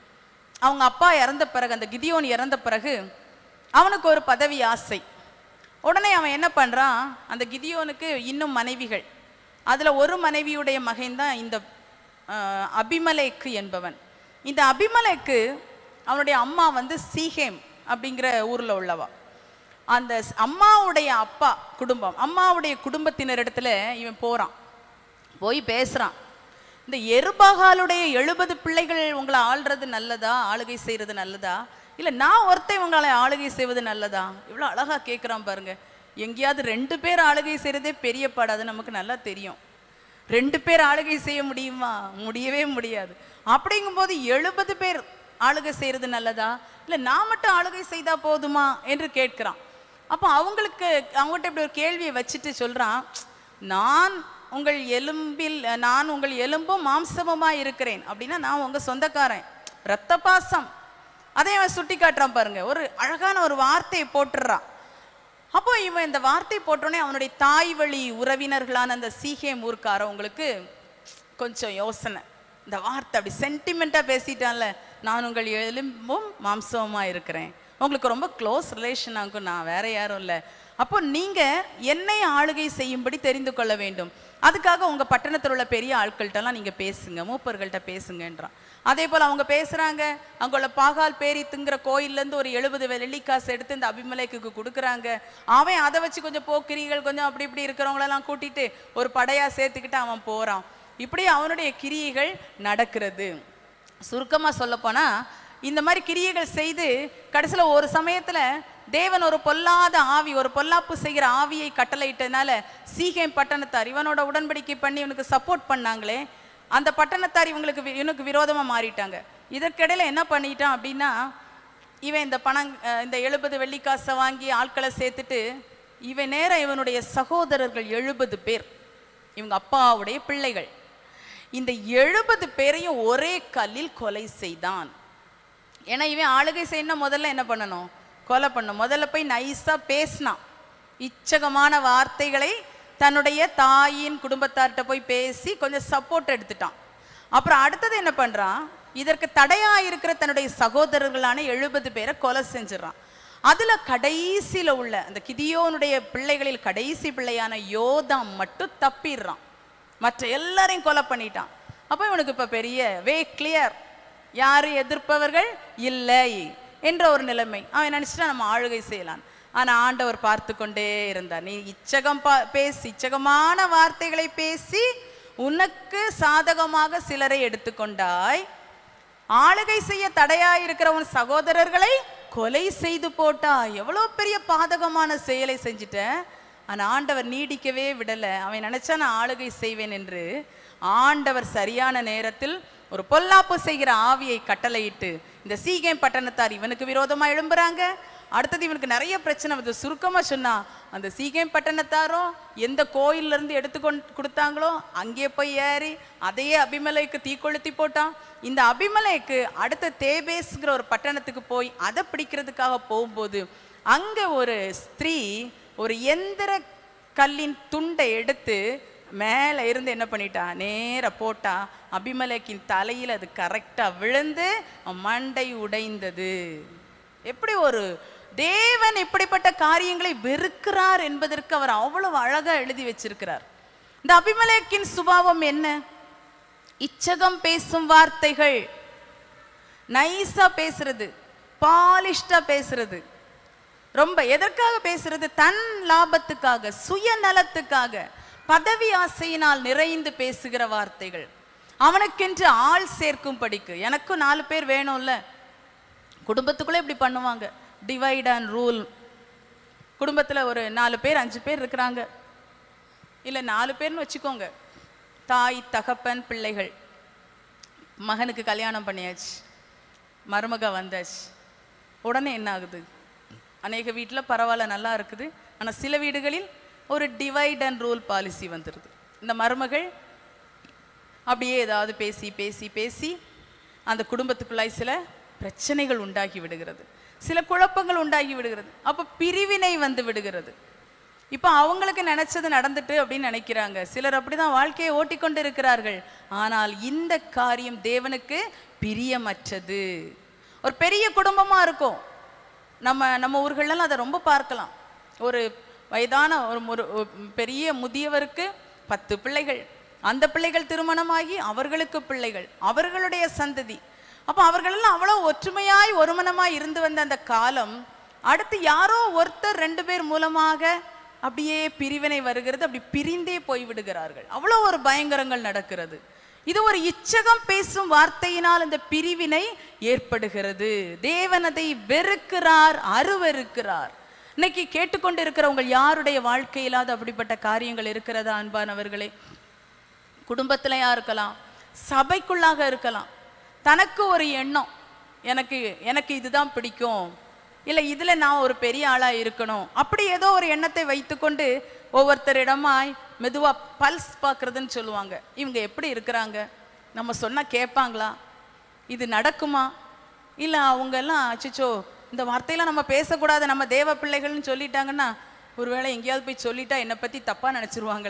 அவங்க அப்பா இறந்த பிறகு அந்த கிதியோன் இறந்த பிறகு அவனுக்கு ஒரு பதவி ஆசை உடனே அவன் என்ன பண்றான் அந்த கிதியோனுக்கு இன்னும் மனைவிகள் அதுல ஒரு மனைவியுடைய மகன் தான் இந்த ஆஹ், அபிமலேக்கு என்பவன் இந்த அபிமலேக்கு அவனுடைய அம்மா வந்து சீஹேம் அப்படிங்கிற ஊர்ல உள்ளவா அந்த ஸ்- அம்மாவுடைய அப்பா குடும்பம் அம்மாவுடைய குடும்பத்தினரிடத்துல இவன் போறான் போய் பேசுறான் இந்த எருபாகாலுடைய எழுபது பிள்ளைகள் உங்களை ஆள்றது நல்லதா ஆளுகை செய்யறது நல்லதா இல்ல நான் ஒருத்தன் உங்களை ஆளுகை செய்வது நல்லதா இவ்வளவு அழகா கேட்குறான் பாருங்க எங்கேயாவது ரெண்டு பேர் ஆளுகை செய்யறதே பெரிய பாடு அது நமக்கு நல்லா தெரியும் ரெண்டு பேர் ஆளுகை செய்ய முடியுமா முடியவே முடியாது அப்படிங்கும்போது எழுபது பேர் ஆளுகை செய்யறது நல்லதா இல்ல நான் மட்டும் ஆளுகை செய்தா போதுமா என்று கேட்கிறான் அப்போ அவங்களுக்கு அவங்ககிட்ட இப்படி ஒரு கேள்வியை வச்சுட்டு சொல்றான் நான் உங்கள் எலும்பில் நான் உங்கள் எலும்பும் மாம்சமுமா இருக்கிறேன் அப்படின்னா நான் உங்க சொந்தக்காரன் ரத்த பாசம் அதை அவன் சுட்டி காட்டுறான் பாருங்க ஒரு அழகான ஒரு வார்த்தையை போட்டுடுறான் அப்போ இவன் இந்த வார்த்தை போட்டோடனே அவனுடைய தாய் வழி உறவினர்களான அந்த சீகேம் ஊர்க்காரவங்களுக்கு கொஞ்சம் யோசனை இந்த வார்த்தை அப்படி சென்டிமெண்ட்டாக பேசிட்டான்ல நான் உங்கள் எலும்பும் மாம்சமாக இருக்கிறேன் உங்களுக்கு ரொம்ப க்ளோஸ் ரிலேஷன் ஆகும் நான் வேற யாரும் இல்லை அப்போ நீங்கள் என்னை ஆளுகை செய்யும்படி தெரிந்து கொள்ள வேண்டும் அதுக்காக உங்கள் பட்டணத்தில் உள்ள பெரிய ஆட்கள்கிட்டலாம் நீங்கள் பேசுங்க மூப்பர்கள்ட்ட பேசுங்கன்றான் அதே போல் அவங்க பேசுகிறாங்க அங்குள்ள பாகால் பேரித்துங்கிற கோயில்லேருந்து ஒரு எழுபது வெள்ளிக்காசு எடுத்து இந்த அபிமலைக்கு கொடுக்குறாங்க அவன் அதை வச்சு கொஞ்சம் போக்கிரிகள் கொஞ்சம் அப்படி இப்படி இருக்கிறவங்களெல்லாம் கூட்டிட்டு ஒரு படையாக சேர்த்துக்கிட்டு அவன் போகிறான் இப்படி அவனுடைய கிரியைகள் நடக்கிறது சுருக்கமாக சொல்லப்போனா இந்த மாதிரி கிரியைகள் செய்து கடைசியில் ஒரு சமயத்தில் தேவன் ஒரு பொல்லாத ஆவி ஒரு பொல்லாப்பு செய்கிற ஆவியை கட்டளையிட்டதுனால சீகேம் பட்டணத்தார் இவனோட உடன்படிக்கை பண்ணி இவனுக்கு சப்போர்ட் பண்ணாங்களே அந்த பட்டணத்தார் இவங்களுக்கு வி- இவனுக்கு விரோதமாக மாறிட்டாங்க இதற்கிடையில என்ன பண்ணிட்டான் அப்படின்னா இவன் இந்த பணம் அஹ், இந்த எழுபது வெள்ளிக்காசை வாங்கி ஆட்களை சேர்த்துட்டு இவன் நேரா இவனுடைய சகோதரர்கள் எழுபது பேர் இவங்க அப்பாவுடைய பிள்ளைகள் இந்த எழுபது பேரையும் ஒரே கல்லில் கொலை செய்தான் ஏன்னா இவன் ஆளுகை செய்யணும் முதல்ல என்ன பண்ணணும் கொலை பண்ணணும் முதல்ல போய் நைஸாக பேசினான் இச்சகமான வார்த்தைகளை தன்னுடைய தாயின் குடும்பத்தார்கிட்ட போய் பேசி கொஞ்சம் சப்போர்ட் எடுத்துட்டான் அப்புறம் அடுத்தது என்ன பண்ணுறான் இதற்கு தடையா இருக்கிற தன்னுடைய சகோதரர்களான எழுபது பேரை கொலை செஞ்சிடறான் அதுல கடைசியில உள்ள அந்த கிதியோனுடைய பிள்ளைகளில் கடைசி பிள்ளையான யோதாம் மட்டும் தப்பிடுறான் மற்ற எல்லாரையும் கொலை பண்ணிட்டான் அப்போ இவனுக்கு இப்ப பெரிய வே கிளியர் யாரு எதிர்ப்பவர்கள் இல்லை என்ற ஒரு நிலைமை அவன் நினைச்சிட்டா நம்ம ஆளுகை செய்யலாம் ஆனா ஆண்டவர் பார்த்து கொண்டே இருந்தார் நீ இச்சகம் பா பேசி இச்சகமான வார்த்தைகளை பேசி உனக்கு சாதகமாக சிலரை எடுத்துக்கொண்டாய் ஆளுகை செய்ய தடையாய் இருக்கிற உன் சகோதரர்களை கொலை செய்து போட்டா எவ்வளோ பெரிய பாதகமான செயலை செஞ்சுட்ட ஆனா ஆண்டவர் நீடிக்கவே விடல அவன் நினைச்சா நான் ஆளுகை செய்வேன் என்று ஆண்டவர் சரியான நேரத்தில் ஒரு பொல்லாப்பு செய்கிற ஆவியை கட்டளையிட்டு இந்த சீகேம் பட்டணத்தார் இவனுக்கு விரோதமா எழும்புறாங்க அடுத்தது இவனுக்கு நிறைய பிரச்சனை வருது சுருக்கமா சொன்னா அந்த சீகேம் பட்டணத்தாரும் எந்த கோயில்ல இருந்து எடுத்துக்கொண்டு கொடுத்தாங்களோ அங்கே போய் ஏறி அதையே அபிமலைக்கு தீக்கொளுத்தி போட்டான் இந்த அபிமலைக்கு அடுத்த தேபேஸ்ங்கிற ஒரு பட்டணத்துக்கு போய் அதை பிடிக்கிறதுக்காக போகும்போது அங்க ஒரு ஸ்திரீ ஒரு எந்திர கல்லின் துண்டை எடுத்து மேலே இருந்து என்ன பண்ணிட்டா நேரா போட்டா அபிமலைக்கின் தலையில் அது கரெக்டாக விழுந்து அவன் மண்டை உடைந்தது எப்படி ஒரு தேவன் இப்படிப்பட்ட காரியங்களை வெறுக்கிறார் என்பதற்கு அவர் அவ்வளவு அழகா எழுதி வச்சிருக்கிறார் இந்த அபிமலேக்கின் சுபாவம் என்ன இச்சகம் பேசும் வார்த்தைகள் நைஸா பேசுறது பாலிஷ்டா பேசுறது ரொம்ப எதற்காக பேசுறது தன் லாபத்துக்காக சுயநலத்துக்காக பதவி ஆசையினால் நிறைந்து பேசுகிற வார்த்தைகள் அவனுக்கென்று ஆள் சேர்க்கும் படிக்கு எனக்கும் நாலு பேர் வேணும்ல குடும்பத்துக்குள்ளே இப்படி பண்ணுவாங்க டிவைட் அண்ட் ரூல் குடும்பத்தில் ஒரு நாலு பேர் அஞ்சு பேர் இருக்கிறாங்க இல்லை நாலு பேர்னு வச்சுக்கோங்க தாய் தகப்பன் பிள்ளைகள் மகனுக்கு கல்யாணம் பண்ணியாச்சு மருமக வந்தாச்சு உடனே என்ன ஆகுது அநேக வீட்டில் பரவாயில்ல நல்லா இருக்குது ஆனால் சில வீடுகளில் ஒரு டிவைட் அண்ட் ரூல் பாலிசி வந்துடுது இந்த மருமகள் அப்படியே ஏதாவது பேசி பேசி பேசி அந்த குடும்பத்துக்குள்ளாய் சில பிரச்சனைகள் உண்டாகி விடுகிறது சில குழப்பங்கள் உண்டாகி விடுகிறது அப்போ பிரிவினை வந்து விடுகிறது இப்போ அவங்களுக்கு நினைச்சது நடந்துட்டு அப்படின்னு நினைக்கிறாங்க சிலர் அப்படிதான் வாழ்க்கையை ஓட்டிக்கொண்டு இருக்கிறார்கள் ஆனால் இந்த காரியம் தேவனுக்கு பிரியமற்றது ஒரு பெரிய குடும்பமா இருக்கும் நம்ம நம்ம ஊர்களெல்லாம் அதை ரொம்ப பார்க்கலாம் ஒரு வயதான ஒரு ஒரு ஒரு பெரிய முதியவருக்கு பத்து பிள்ளைகள் அந்த பிள்ளைகள் திருமணமாகி அவர்களுக்கு பிள்ளைகள் அவர்களுடைய சந்ததி அப்போ அவர்களெல்லாம் அவ்வளோ ஒற்றுமையாய் ஒருமனமாய் இருந்து வந்த அந்த காலம் அடுத்து யாரோ ஒருத்தர் ரெண்டு பேர் மூலமாக அப்படியே பிரிவினை வருகிறது அப்படி பிரிந்தே போய் விடுகிறார்கள் அவ்வளோ ஒரு பயங்கரங்கள் நடக்கிறது இது ஒரு இச்சகம் பேசும் வார்த்தையினால் இந்த பிரிவினை ஏற்படுகிறது தேவன் அதை வெறுக்கிறார் அருவருக்கிறார் இன்னைக்கு கேட்டுக்கொண்டு இருக்கிறவங்க யாருடைய வாழ்க்கையிலாவது அப்படிப்பட்ட காரியங்கள் இருக்கிறதா அன்பானவர்களே குடும்பத்திலையா இருக்கலாம் சபைக்குள்ளாக இருக்கலாம் தனக்கு ஒரு எண்ணம் எனக்கு எனக்கு இதுதான் பிடிக்கும் இல்லை இதில் நான் ஒரு பெரிய ஆளாக இருக்கணும் அப்படி ஏதோ ஒரு எண்ணத்தை வைத்துக்கொண்டு ஒவ்வொருத்தரிடமாய் மெதுவாக பல்ஸ் பார்க்குறதுன்னு சொல்லுவாங்க இவங்க எப்படி இருக்கிறாங்க நம்ம சொன்னால் கேட்பாங்களா இது நடக்குமா இல்லை அவங்க எல்லாம் அச்சோ இந்த வார்த்தையெல்லாம் நம்ம பேசக்கூடாது நம்ம தேவ பிள்ளைகள்னு சொல்லிட்டாங்கன்னா ஒருவேளை எங்கேயாவது போய் சொல்லிட்டா என்னை பற்றி தப்பாக நினச்சிருவாங்களே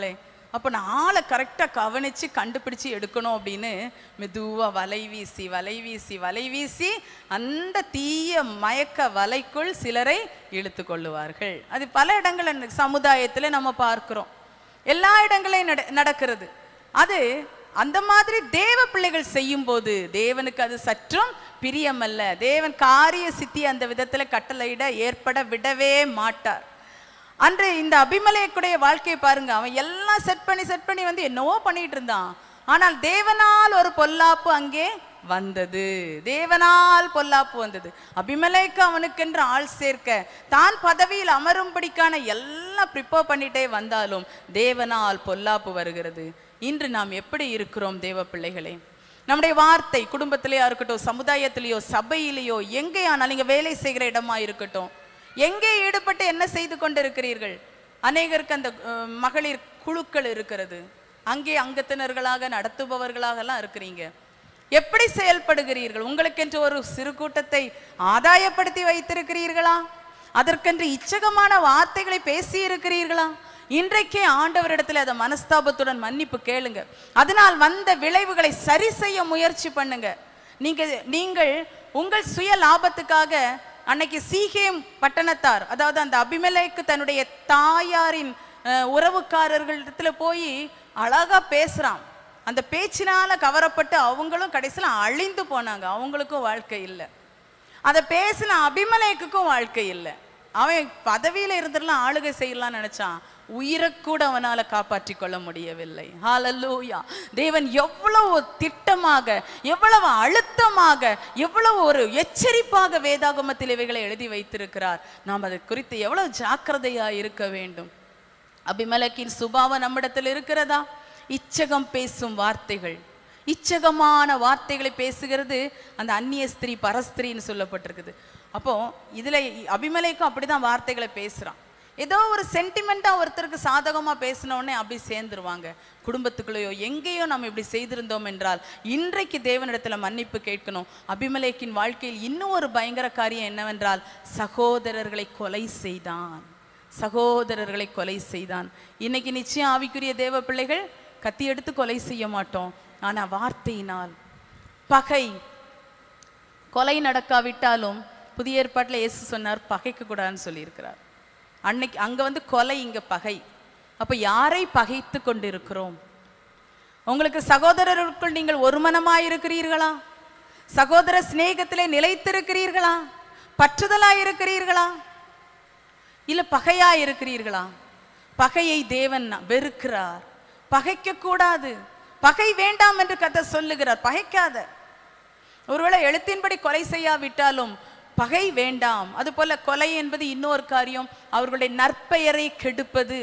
அப்போ நான் ஆளை கரெக்டாக கவனித்து கண்டுபிடிச்சு எடுக்கணும் அப்படின்னு மெதுவாக வலை வீசி வலை வீசி வலை வீசி அந்த தீய மயக்க வலைக்குள் சிலரை இழுத்து கொள்ளுவார்கள் அது பல இடங்கள் சமுதாயத்தில் நம்ம பார்க்கிறோம் எல்லா இடங்களையும் நட நடக்கிறது அது அந்த மாதிரி தேவ பிள்ளைகள் செய்யும் போது தேவனுக்கு அது சற்றும் பிரியமல்ல தேவன் காரிய சித்தி அந்த விதத்துல கட்டளையிட ஏற்பட விடவே மாட்டார் அன்று இந்த அபிமலேக்குடைய வாழ்க்கையை பாருங்க அவன் எல்லாம் செட் பண்ணி செட் பண்ணி வந்து என்னவோ பண்ணிட்டு இருந்தான் ஆனால் தேவனால் ஒரு பொல்லாப்பு அங்கே வந்தது தேவனால் பொல்லாப்பு வந்தது அபிமலேக்கு அவனுக்கென்று ஆள் சேர்க்க தான் பதவியில் அமரும்படிக்கான எல்லாம் ப்ரிப்பேர் பண்ணிட்டே வந்தாலும் தேவனால் பொல்லாப்பு வருகிறது இன்று நாம் எப்படி இருக்கிறோம் தேவ பிள்ளைகளே நம்முடைய வார்த்தை குடும்பத்திலேயா இருக்கட்டும் சமுதாயத்திலேயோ சபையிலேயோ எங்கே ஆனாலும் நீங்க வேலை செய்கிற இடமா இருக்கட்டும் எங்கே ஈடுபட்டு என்ன செய்து கொண்டிருக்கிறீர்கள் அநேகருக்கு அந்த அஹ், மகளிர் குழுக்கள் இருக்கிறது அங்கே அங்கத்தினர்களாக நடத்துபவர்களாகலாம் இருக்கிறீங்க எப்படி செயல்படுகிறீர்கள் உங்களுக்கென்று ஒரு சிறு கூட்டத்தை ஆதாயப்படுத்தி வைத்திருக்கிறீர்களா அதற்கென்று இச்சகமான வார்த்தைகளை பேசி இருக்கிறீர்களா இன்றைக்கே ஆண்டவரிடத்துல அதை மனஸ்தாபத்துடன் மன்னிப்பு கேளுங்க அதனால் வந்த விளைவுகளை சரி செய்ய முயற்சி பண்ணுங்க நீங்க நீங்கள் உங்கள் சுய லாபத்துக்காக அன்னைக்கு சீகேம் பட்டணத்தார் அதாவது அந்த அபிமலைக்கு தன்னுடைய தாயாரின் அஹ், உறவுக்காரர்களிடத்துல போய் அழகா பேசுறான் அந்த பேச்சினால கவரப்பட்டு அவங்களும் கடைசியில் அழிந்து போனாங்க அவங்களுக்கும் வாழ்க்கை இல்லை அதை பேசின அபிமலேக்குக்கும் வாழ்க்கை இல்லை அவன் பதவியில இருந்துடலாம் ஆளுகை செய்யலாம்னு நினைச்சான் உயிரை கூட அவனால காப்பாற்றி கொள்ள முடியவில்லை ஹalleluya தேவன் எவ்வளவு திட்டமாக எவ்வளவு அழுத்தமாக எவ்வளவு ஒரு எச்சரிப்பாக வேதாகமத்தில் இவைகளை எழுதி வைத்திருக்கிறார் நாம் அதை குறித்து எவ்வளவு ஜாக்கிரதையா இருக்க வேண்டும் அபிமலக்கின் சுபாவம் நம்மிடத்தில் இருக்கிறதா இச்சகம் பேசும் வார்த்தைகள் இச்சகமான வார்த்தைகளை பேசுகிறது அந்த அந்நிய ஸ்திரீ பரஸ்திரின்னு சொல்லப்பட்டிருக்குது அப்போ இதுல அபிமலைக்கும் அப்படிதான் வார்த்தைகளை பேசுறான் ஏதோ ஒரு சென்டிமெண்டா ஒருத்தருக்கு சாதகமா பேசின உடனே அப்படி சேர்ந்துருவாங்க குடும்பத்துக்குள்ளேயோ எங்கேயோ நம்ம இப்படி செய்திருந்தோம் என்றால் இன்றைக்கு தேவனிடத்துல மன்னிப்பு கேட்கணும் அபிமலேக்கின் வாழ்க்கையில் இன்னும் ஒரு பயங்கர காரியம் என்னவென்றால் சகோதரர்களை கொலை செய்தான் சகோதரர்களை கொலை செய்தான் இன்னைக்கு நிச்சயம் ஆவிக்குரிய தேவ பிள்ளைகள் கத்தி எடுத்து கொலை செய்ய மாட்டோம் ஆனா வார்த்தையினால் பகை கொலை நடக்காவிட்டாலும் புதிய ஏற்பாட்டில் இயேசு சொன்னார் பகைக்க கூடாதுன்னு சொல்லியிருக்கிறார் அன்னைக்கு அங்க வந்து கொலை இங்க பகை அப்ப யாரை பகைத்து கொண்டிருக்கிறோம் உங்களுக்கு சகோதரருக்குள் நீங்கள் ஒரு மனமாய் இருக்கிறீர்களா சகோதர சிநேகத்திலே நிலைத்திருக்கிறீர்களா பற்றுதலா இருக்கிறீர்களா இல்ல பகையா இருக்கிறீர்களா பகையை தேவன் வெறுக்கிறார் பகைக்க கூடாது பகை வேண்டாம் என்று கத்த சொல்லுகிறார் பகைக்காத ஒருவேளை எழுத்தின்படி கொலை செய்யாவிட்டாலும் பகை வேண்டாம் அதுபோல கொலை என்பது இன்னொரு காரியம் அவர்களுடைய நற்பெயரை கெடுப்பது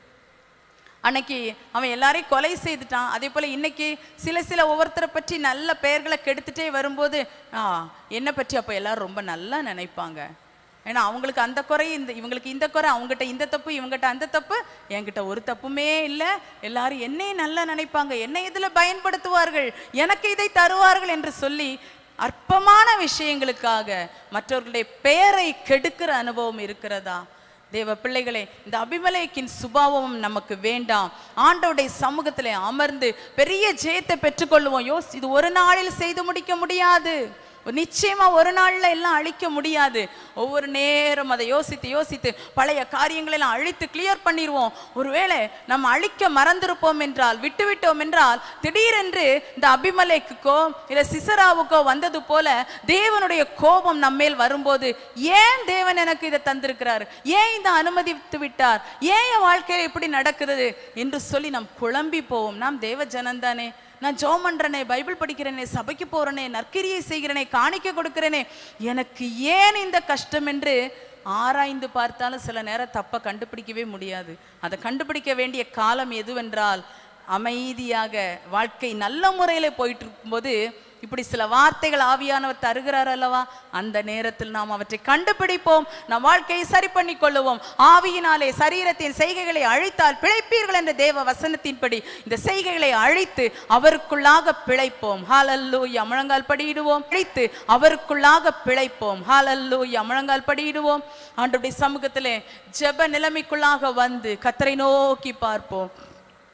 அன்னைக்கு அவன் எல்லாரையும் கொலை செய்துட்டான் அதே போல இன்னைக்கு சில சில ஒவ்வொருத்தரை பற்றி நல்ல பெயர்களை கெடுத்துட்டே வரும்போது ஆ என்னை பற்றி அப்போ எல்லாரும் ரொம்ப நல்லா நினைப்பாங்க ஏன்னா அவங்களுக்கு அந்த குறை இந்த இவங்களுக்கு இந்த குறை அவங்ககிட்ட இந்த தப்பு இவங்ககிட்ட அந்த தப்பு என்கிட்ட ஒரு தப்புமே இல்லை எல்லாரும் என்னையும் நல்லா நினைப்பாங்க என்னை இதில் பயன்படுத்துவார்கள் எனக்கு இதை தருவார்கள் என்று சொல்லி அற்பமான விஷயங்களுக்காக மற்றவர்களுடைய பெயரை கெடுக்கிற அனுபவம் இருக்கிறதா தேவ பிள்ளைகளே இந்த அபிமலேக்கின் சுபாவம் நமக்கு வேண்டாம் ஆண்டவருடைய சமூகத்திலே அமர்ந்து பெரிய ஜெயத்தை பெற்றுக்கொள்வோம் யோஸ் இது ஒரு நாளில் செய்து முடிக்க முடியாது நிச்சயமா ஒரு நாள்ல எல்லாம் அழிக்க முடியாது ஒவ்வொரு நேரம் அதை யோசித்து யோசித்து பழைய காரியங்களை எல்லாம் அழித்து கிளியர் பண்ணிடுவோம் ஒருவேளை நம்ம அழிக்க மறந்திருப்போம் என்றால் விட்டுவிட்டோம் என்றால் திடீரென்று இந்த அபிமலேக்குக்கோ இல்ல சிசராவுக்கோ வந்தது போல தேவனுடைய கோபம் நம்மேல் வரும்போது ஏன் தேவன் எனக்கு இதை தந்திருக்கிறார் ஏன் இதை அனுமதித்து விட்டார் ஏன் என் வாழ்க்கையில இப்படி நடக்கிறது என்று சொல்லி நாம் குழம்பி போவோம் நாம் தேவ ஜனந்தானே நான் ஜோம் பண்றேனே பைபிள் படிக்கிறேனே சபைக்கு போறேனே நற்கிரியை செய்கிறேனே காணிக்க கொடுக்கிறேனே எனக்கு ஏன் இந்த கஷ்டம் என்று ஆராய்ந்து பார்த்தாலும் சில நேரம் தப்ப கண்டுபிடிக்கவே முடியாது அதை கண்டுபிடிக்க வேண்டிய காலம் எதுவென்றால் அமைதியாக வாழ்க்கை நல்ல முறையில போயிட்டு இருக்கும்போது இப்படி சில வார்த்தைகள் ஆவியானவர் தருகிறார் அல்லவா அந்த நேரத்தில் நாம் அவற்றை கண்டுபிடிப்போம் நம் வாழ்க்கையை சரி பண்ணி கொள்ளுவோம் ஆவியினாலே சரீரத்தின் செய்கைகளை அழித்தால் பிழைப்பீர்கள் என்ற தேவ வசனத்தின்படி இந்த செய்கைகளை அழித்து அவருக்குள்ளாக பிழைப்போம் ஹாலல்லூயா முழங்கால் படியிடுவோம் அழித்து அவருக்குள்ளாக பிழைப்போம் ஹாலல்லூயா முழங்கால் படியிடுவோம் ஆண்டுடைய சமூகத்திலே ஜெப நிலைமைக்குள்ளாக வந்து கத்தரை நோக்கி பார்ப்போம்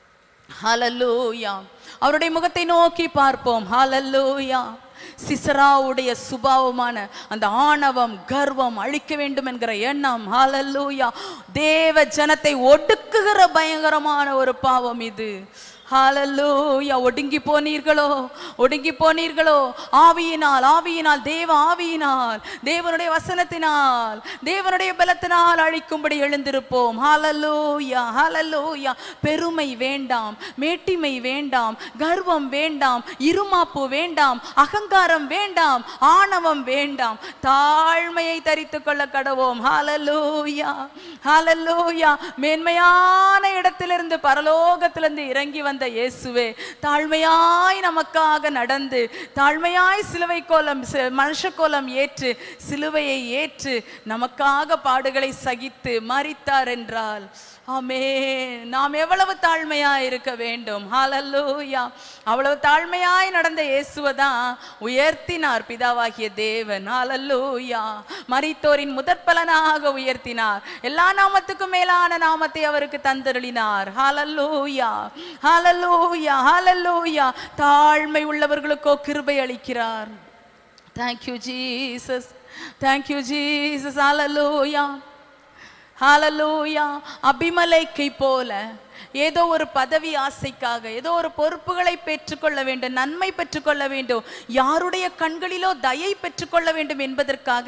ஹalleluya அவருடைய முகத்தை நோக்கி பார்ப்போம் ஹalleluya சிசராவுடைய சுபாவமான அந்த ஆணவம் கர்வம் அழிக்க வேண்டும் என்கிற எண்ணம் ஹalleluya தேவ ஜனத்தை ஒடுக்குகிற பயங்கரமான ஒரு பாவம் இது ஹalleluya ஒடுங்கி போனீர்களோ ஒடுங்கி போனீர்களோ ஆவியினால் ஆவியினால் தேவ ஆவியினால் தேவனுடைய வசனத்தினால் தேவனுடைய பலத்தினால் அழிக்கும்படி எழுந்திருப்போம் ஹalleluya ஹalleluya பெருமை வேண்டாம் மேட்டிமை வேண்டாம் கர்வம் வேண்டாம் இருமாப்பு வேண்டாம் அகங்காரம் வேண்டாம் ஆணவம் வேண்டாம் தாழ்மையை தரித்துக் கொள்ள கடவோம் ஹalleluya ஹalleluya மேன்மையான இடத்திலிருந்து பரலோகத்திலிருந்து இறங்கி வந்த இயேசுவே தாழ்மையாய் நமக்காக நடந்து தாழ்மையாய் சிலுவை கோலம் சி- மனுஷ கோலம் ஏற்று சிலுவையை ஏற்று நமக்காக பாடுகளை சகித்து மரித்தார் என்றால் ஆமே நாம் எவ்வளவு தாழ்மையாய் இருக்க வேண்டும் ஹalleluya அவ்வளவு தாழ்மையாய் நடந்த இயேசுவை தான் உயர்த்தினார் பிதாவாகிய தேவன் ஹalleluya மரித்தோரின் முதற் பலனாக உயர்த்தினார் எல்லா நாமத்துக்கும் மேலான நாமத்தை அவருக்கு தந்தருளினார் ஹalleluya ஹalleluya ஹalleluya தாழ்மை உள்ளவர்களுக்கோ கிருபை அளிக்கிறார் Thank you Jesus Thank you Jesus hallelujah ஹalleluya அபிமலைக்கை போல ஏதோ ஒரு பதவி ஆசைக்காக ஏதோ ஒரு பொறுப்புகளை பெற்றுக்கொள்ள வேண்டும் நன்மை பெற்றுக்கொள்ள வேண்டும் யாருடைய கண்களிலோ தயை பெற்றுக்கொள்ள வேண்டும் என்பதற்காக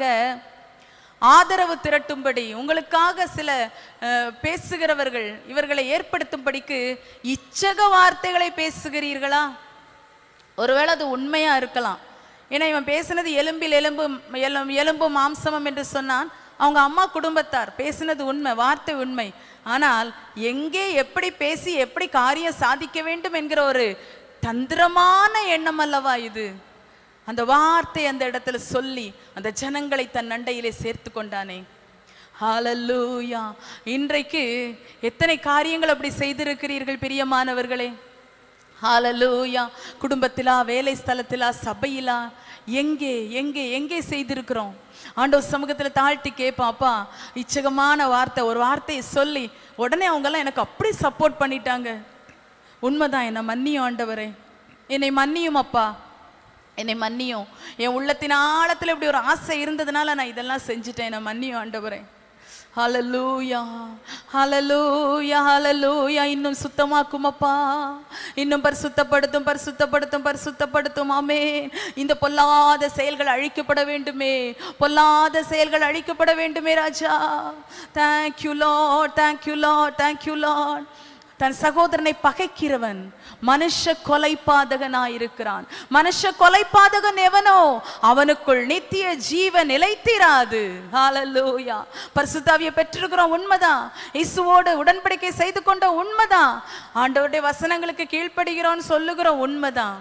ஆதரவு திரட்டும்படி உங்களுக்காக சில அஹ், பேசுகிறவர்கள் இவர்களை ஏற்படுத்தும்படிக்கு இச்சக வார்த்தைகளை பேசுகிறீர்களா ஒருவேளை அது உண்மையா இருக்கலாம் ஏன்னா இவன் பேசினது எலும்பில் எலும்பும் எலும் எலும்பும் மாம்சமும் என்று சொன்னான் அவங்க அம்மா குடும்பத்தார் பேசினது உண்மை வார்த்தை உண்மை ஆனால் எங்கே எப்படி பேசி எப்படி காரியம் சாதிக்க வேண்டும் என்கிற ஒரு தந்திரமான எண்ணம் அல்லவா இது அந்த வார்த்தை அந்த இடத்துல சொல்லி அந்த ஜனங்களை தன் நண்டையிலே சேர்த்து கொண்டானே ஹalleluya இன்றைக்கு எத்தனை காரியங்கள் அப்படி செய்திருக்கிறீர்கள் பிரியமானவர்களே ஹalleluya குடும்பத்திலா வேலை ஸ்தலத்திலா சபையிலா எங்கே எங்கே எங்கே செய்திருக்கிறோம் ஆண்டவர் சமூகத்துல தாழ்த்தி கேட்பாப்பா இச்சகமான வார்த்தை ஒரு வார்த்தையை சொல்லி உடனே அவங்கெல்லாம் எனக்கு அப்படி சப்போர்ட் பண்ணிட்டாங்க உண்மைதான் என்னை மன்னியும் ஆண்டவரே என்னை மன்னியும் அப்பா என்னை மன்னியும் என் உள்ளத்தின் ஆழத்துல இப்படி ஒரு ஆசை இருந்ததுனால நான் இதெல்லாம் செஞ்சுட்டேன் என்னை மன்னியும் ஆண்டவரே ஹalleluya ஹalleluya ஹalleluya இன்னும் சுத்தமாக்கும் அப்பா இன்னும் பரிசுத்தப்படுத்தும் பரிசுத்தப்படுத்தும் பரிசுத்தப்படுத்தும் ஆமென் இந்த பொல்லாத செயல்கள் அழிக்கப்பட வேண்டுமே பொல்லாத செயல்கள் அழிக்கப்பட வேண்டுமே ராஜா thank you lord thank you lord thank you lord தன் சகோதரனை பகைக்கிறவன் மனுஷ கொலைபாதகனாயிருக்கிறான் மனுஷ கொலைபாதகன் எவனோ அவனுக்குள் நித்திய ஜீவன் நிலைத்திராது ஹalleluya பரிசுத்தாவிய பெற்றிருக்கிறோம் உண்மைதான் இயேசுவோடு உடன்படிக்கை செய்து கொண்ட உண்மைதான் ஆண்டவருடைய வசனங்களுக்கு கீழ்ப்படுகிறோம் சொல்லுகிறோம் உண்மைதான்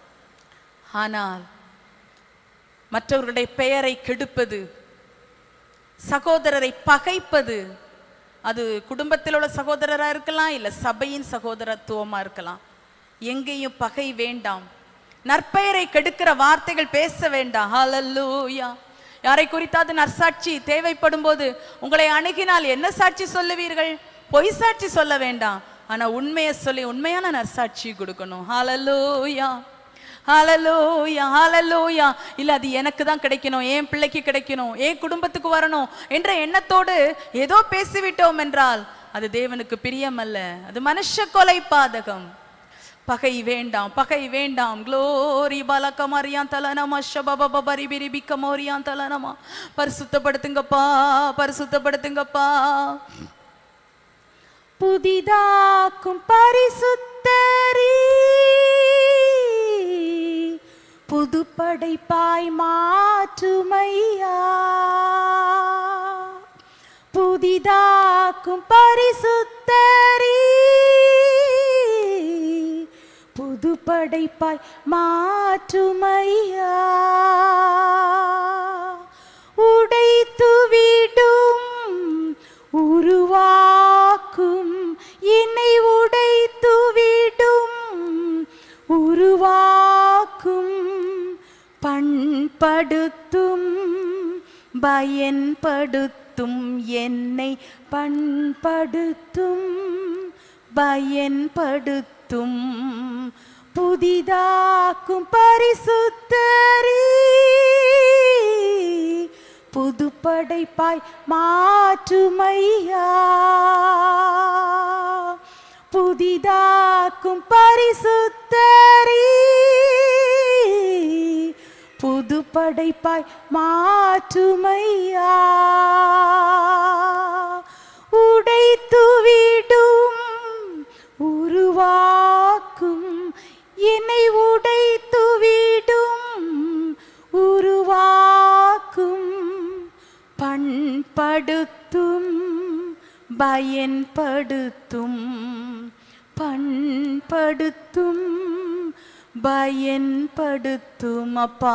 ஆனால் மற்றவர்களுடைய பெயரை கெடுப்பது சகோதரரை பகைப்பது அது குடும்பத்தில் உள்ள சகோதரரா இருக்கலாம் இல்ல சபையின் சகோதரத்துவமா இருக்கலாம் எங்கேயும் பகை வேண்டாம் நற்பெயரை கெடுக்கிற வார்த்தைகள் பேச வேண்டாம் ஹalleluya யாரை குறித்தாவது நற்சாட்சி தேவைப்படும் போது உங்களை அணுகினால் என்ன சாட்சி சொல்லுவீர்கள் பொய் சாட்சி சொல்ல வேண்டாம் ஆனா உண்மையை சொல்லி உண்மையான நற்சாட்சி கொடுக்கணும் ஹalleluya ஹalleluya ஹalleluya இல்ல அது எனக்கு தான் கிடைக்கணும் என் பிள்ளைக்கு கிடைக்கணும் என் குடும்பத்துக்கு வரணும் என்ற எண்ணத்தோடு ஏதோ பேசிவிட்டோம் என்றால் அது தேவனுக்கு பிரியமல்ல அது மனுஷ கொலை பாதகம் பகை வேண்டாம் பகை வேண்டாம் க்ளோரி பலக்கமரியான் தலனமா ஷபபப பரிபிரி பிக்கமோரியான் தலனமா பரிசுத்தப்படுத்துங்கப்பா பரிசுத்தப்படுத்துங்கப்பா புதிதாக்கும் பரிசுத்தரீ புது படைப்பாய் மாற்றுமையா புதிதாக்கும் பரிசுத்தரீ புது படைப்பாய் மாற்றுமையா உடைத்துவிடும் உருவாக்கும் என்னை உடைத்துவிடும் உருவாக்கும் பண்படுத்தும் பயன்படுத்தும் என்னை பண்படுத்தும் பயன்படுத்தும் படுத்தும் புதிதாக்கும் பரிசுத்தரீ புது படைப்பாய் மாற்றுமையா புதிதாக்கும் பரிசுத்தரீ புது படைப்பாய் மாற்றுமையா உடைத்துவிடும் உருவாக்கும் என்னை உடைத்துவிடும் உருவாக்கும் பண்படுத்தும் பயன்படுத்தும் பண்படுத்தும் பயன்படுத்தும் அப்பா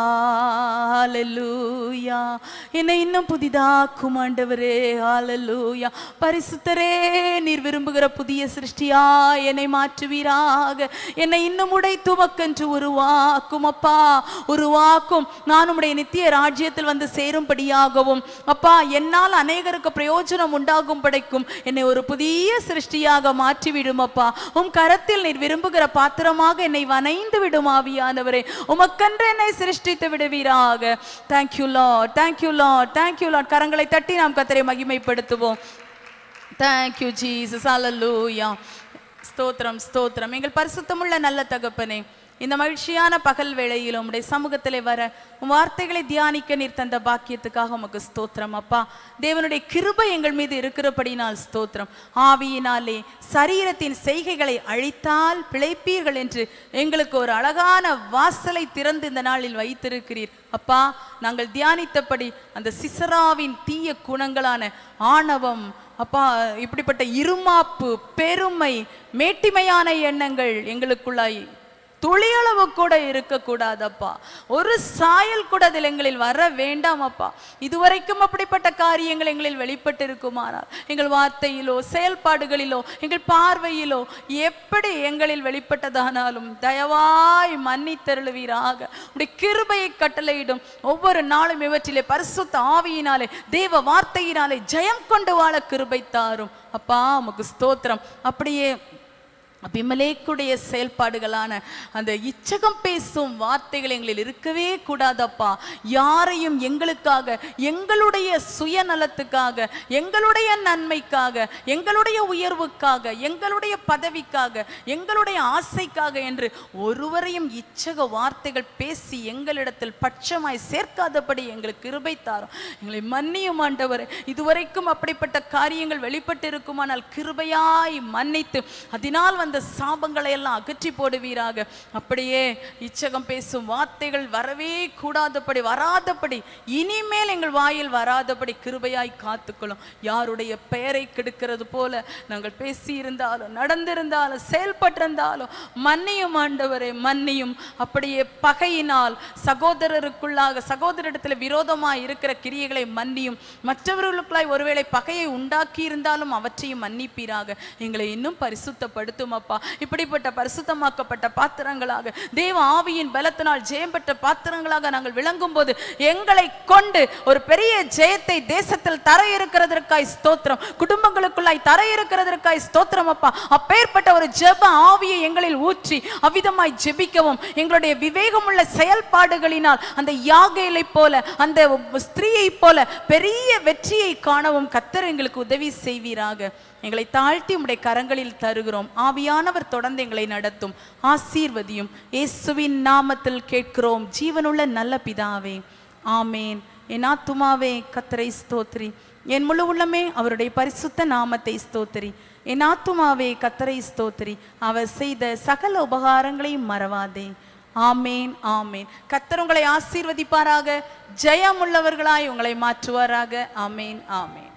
ஹalleluya என்னை இன்னும் புதிதாக்கும் ஆண்டவரே ஹalleluya பரிசுத்தரே நீர் விரும்புகிற புதிய சிருஷ்டியா என்னை மாற்றுவீராக என்னை இன்னும் உடைத்து உமக்கென்று உருவாக்கும் அப்பா உருவாக்கும் நான் உம்முடைய நித்திய ராஜ்யத்தில் வந்து சேரும்படியாகவும் அப்பா என்னால் அநேகருக்கு பிரயோஜனம் உண்டாகும் படைக்கும் என்னை ஒரு புதிய சிருஷ்டியாக மாற்றிவிடும் அப்பா உம் கரத்தில் நீர் விரும்புகிற பாத்திரமாக என்னை வனைந்து விடும் ஆவியானவரே உமக்கென்று என்னை சிருஷ்டித்து விடுவீராக thank you lord thank you lord thank you lord கரங்களை தட்டி நாம் கத்தரை மகிமைப்படுத்துவோம் தேங்க்யூ ஜீசஸ் அல்லூயா ஸ்தோத்திரம் ஸ்தோத்திரம் எங்கள் பரிசுத்தமுள்ள நல்ல தகப்பனே இந்த மகிழ்ச்சியான பகல் வேளையில் உம்முடைய சமூகத்திலே வர உம் வார்த்தைகளை தியானிக்க நீர் தந்த பாக்கியத்துக்காக உமக்கு ஸ்தோத்திரம் அப்பா தேவனுடைய கிருபை எங்கள் மீது இருக்கிறபடினால் ஸ்தோத்திரம் ஆவியினாலே சரீரத்தின் செய்கைகளை அழித்தால் பிழைப்பீர்கள் என்று எங்களுக்கு ஒரு அழகான வாசலை திறந்து இந்த நாளில் வைத்திருக்கிறீர் அப்பா நாங்கள் தியானித்தபடி அந்த சிசராவின் தீய குணங்களான ஆணவம் அப்பா இப்படிப்பட்ட இருமாப்பு பெருமை மேட்டிமையான எண்ணங்கள் எங்களுக்குள்ளாய் துளியளவு கூட இருக்கக்கூடாதப்பா ஒரு சாயல் கூட அதில் எங்களில் வர வேண்டாம் அப்பா இதுவரைக்கும் அப்படிப்பட்ட காரியங்கள் எங்களில் வெளிப்பட்டு இருக்குமானால் எங்கள் வார்த்தையிலோ செயல்பாடுகளிலோ எங்கள் பார்வையிலோ எப்படி எங்களில் வெளிப்பட்டதானாலும் தயவாய் மன்னித்தருளுவீராக உடைய கிருபையை கட்டளையிடும் ஒவ்வொரு நாளும் இவற்றிலே பரிசுத்த ஆவியினாலே தேவ வார்த்தையினாலே ஜெயம் கொண்டு வாழ கிருபை தாரும் அப்பா உமக்கு ஸ்தோத்திரம் அப்படியே அபிமலேக்குடைய செயல்பாடுகளான அந்த இச்சகம் பேசும் வார்த்தைகள் எங்களில் இருக்கவே கூடாதப்பா யாரையும் எங்களுக்காக எங்களுடைய சுயநலத்துக்காக எங்களுடைய நன்மைக்காக எங்களுடைய உயர்வுக்காக எங்களுடைய பதவிக்காக எங்களுடைய ஆசைக்காக என்று ஒருவரையும் இச்சக வார்த்தைகள் பேசி எங்களிடத்தில் பட்சமாய் சேர்க்காதபடி எங்களுக்கு கிருபை தாரும் எங்களை மன்னியும் ஆண்டவர் இதுவரைக்கும் அப்படிப்பட்ட காரியங்கள் வெளிப்பட்டு இருக்குமானால் கிருபையாய் மன்னித்து அதனால் வந்த சாபங்களை எல்லாம் அகற்றி போடுவீராக அப்படியே இச்சகம் பேசும் வார்த்தைகள் வரவே கூடாதபடி வராதபடி இனிமேல் எங்கள் வாயில் வராதபடி கிருபையாய் காத்துக்கொள்ளும் யாருடைய பெயரை கெடுக்கிறது போல நாங்கள் பேசியிருந்தாலும் நடந்திருந்தாலும் செயல்பட்டிருந்தாலும் மன்னியும் ஆண்டவரே மன்னியும் அப்படியே பகையினால் சகோதரருக்குள்ளாக சகோதரிடத்தில் விரோதமாய் இருக்கிற கிரியைகளை மன்னியும் மற்றவர்களுக்குள்ளாய் ஒருவேளை பகையை உண்டாக்கி இருந்தாலும் அவற்றையும் மன்னிப்பீராக எங்களை இன்னும் பரிசுத்தப்படுத்தும் அப்பா இப்படிப்பட்ட பரிசுத்தமாக்கப்பட்ட பாத்திரங்களாக தேவ ஆவியின் பலத்தினால் ஜெயம் பெற்ற பாத்திரங்களாக நாங்கள் விளங்கும் போது எங்களை கொண்டு ஒரு பெரிய ஜெயத்தை தேசத்தில் தர இருக்கிறதற்காய் ஸ்தோத்திரம் குடும்பங்களுக்குள்ளாய் தர இருக்கிறதற்காய் ஸ்தோத்திரம் அப்பா அப்பேற்பட்ட ஒரு ஜெப ஆவியை எங்களில் ஊற்றி அவ்விதமாய் ஜெபிக்கவும் எங்களுடைய விவேகமுள்ள செயல்பாடுகளினால் அந்த யாகைகளை போல அந்த ஸ்திரீயை போல பெரிய வெற்றியை காணவும் கத்தர் எங்களுக்கு உதவி செய்வீராக எங்களை தாழ்த்தி உம்முடைய கரங்களில் தருகிறோம் ஆவியானவர் தொடர்ந்து எங்களை நடத்தும் ஆசீர்வதியும் இயேசுவின் நாமத்தில் கேட்கிறோம் ஜீவனுள்ள நல்ல பிதாவே ஆமேன் என் ஆத்துமாவே கத்தரை ஸ்தோத்ரி என் முழு உள்ளமே அவருடைய பரிசுத்த நாமத்தை ஸ்தோத்திரி என் ஆத்துமாவே கத்தரை ஸ்தோத்திரி அவர் செய்த சகல உபகாரங்களையும் மறவாதே ஆமேன் ஆமேன் கத்தர் உங்களை ஆசீர்வதிப்பாராக ஜெயமுள்ளவர்களாய் உங்களை மாற்றுவாராக ஆமேன் ஆமேன்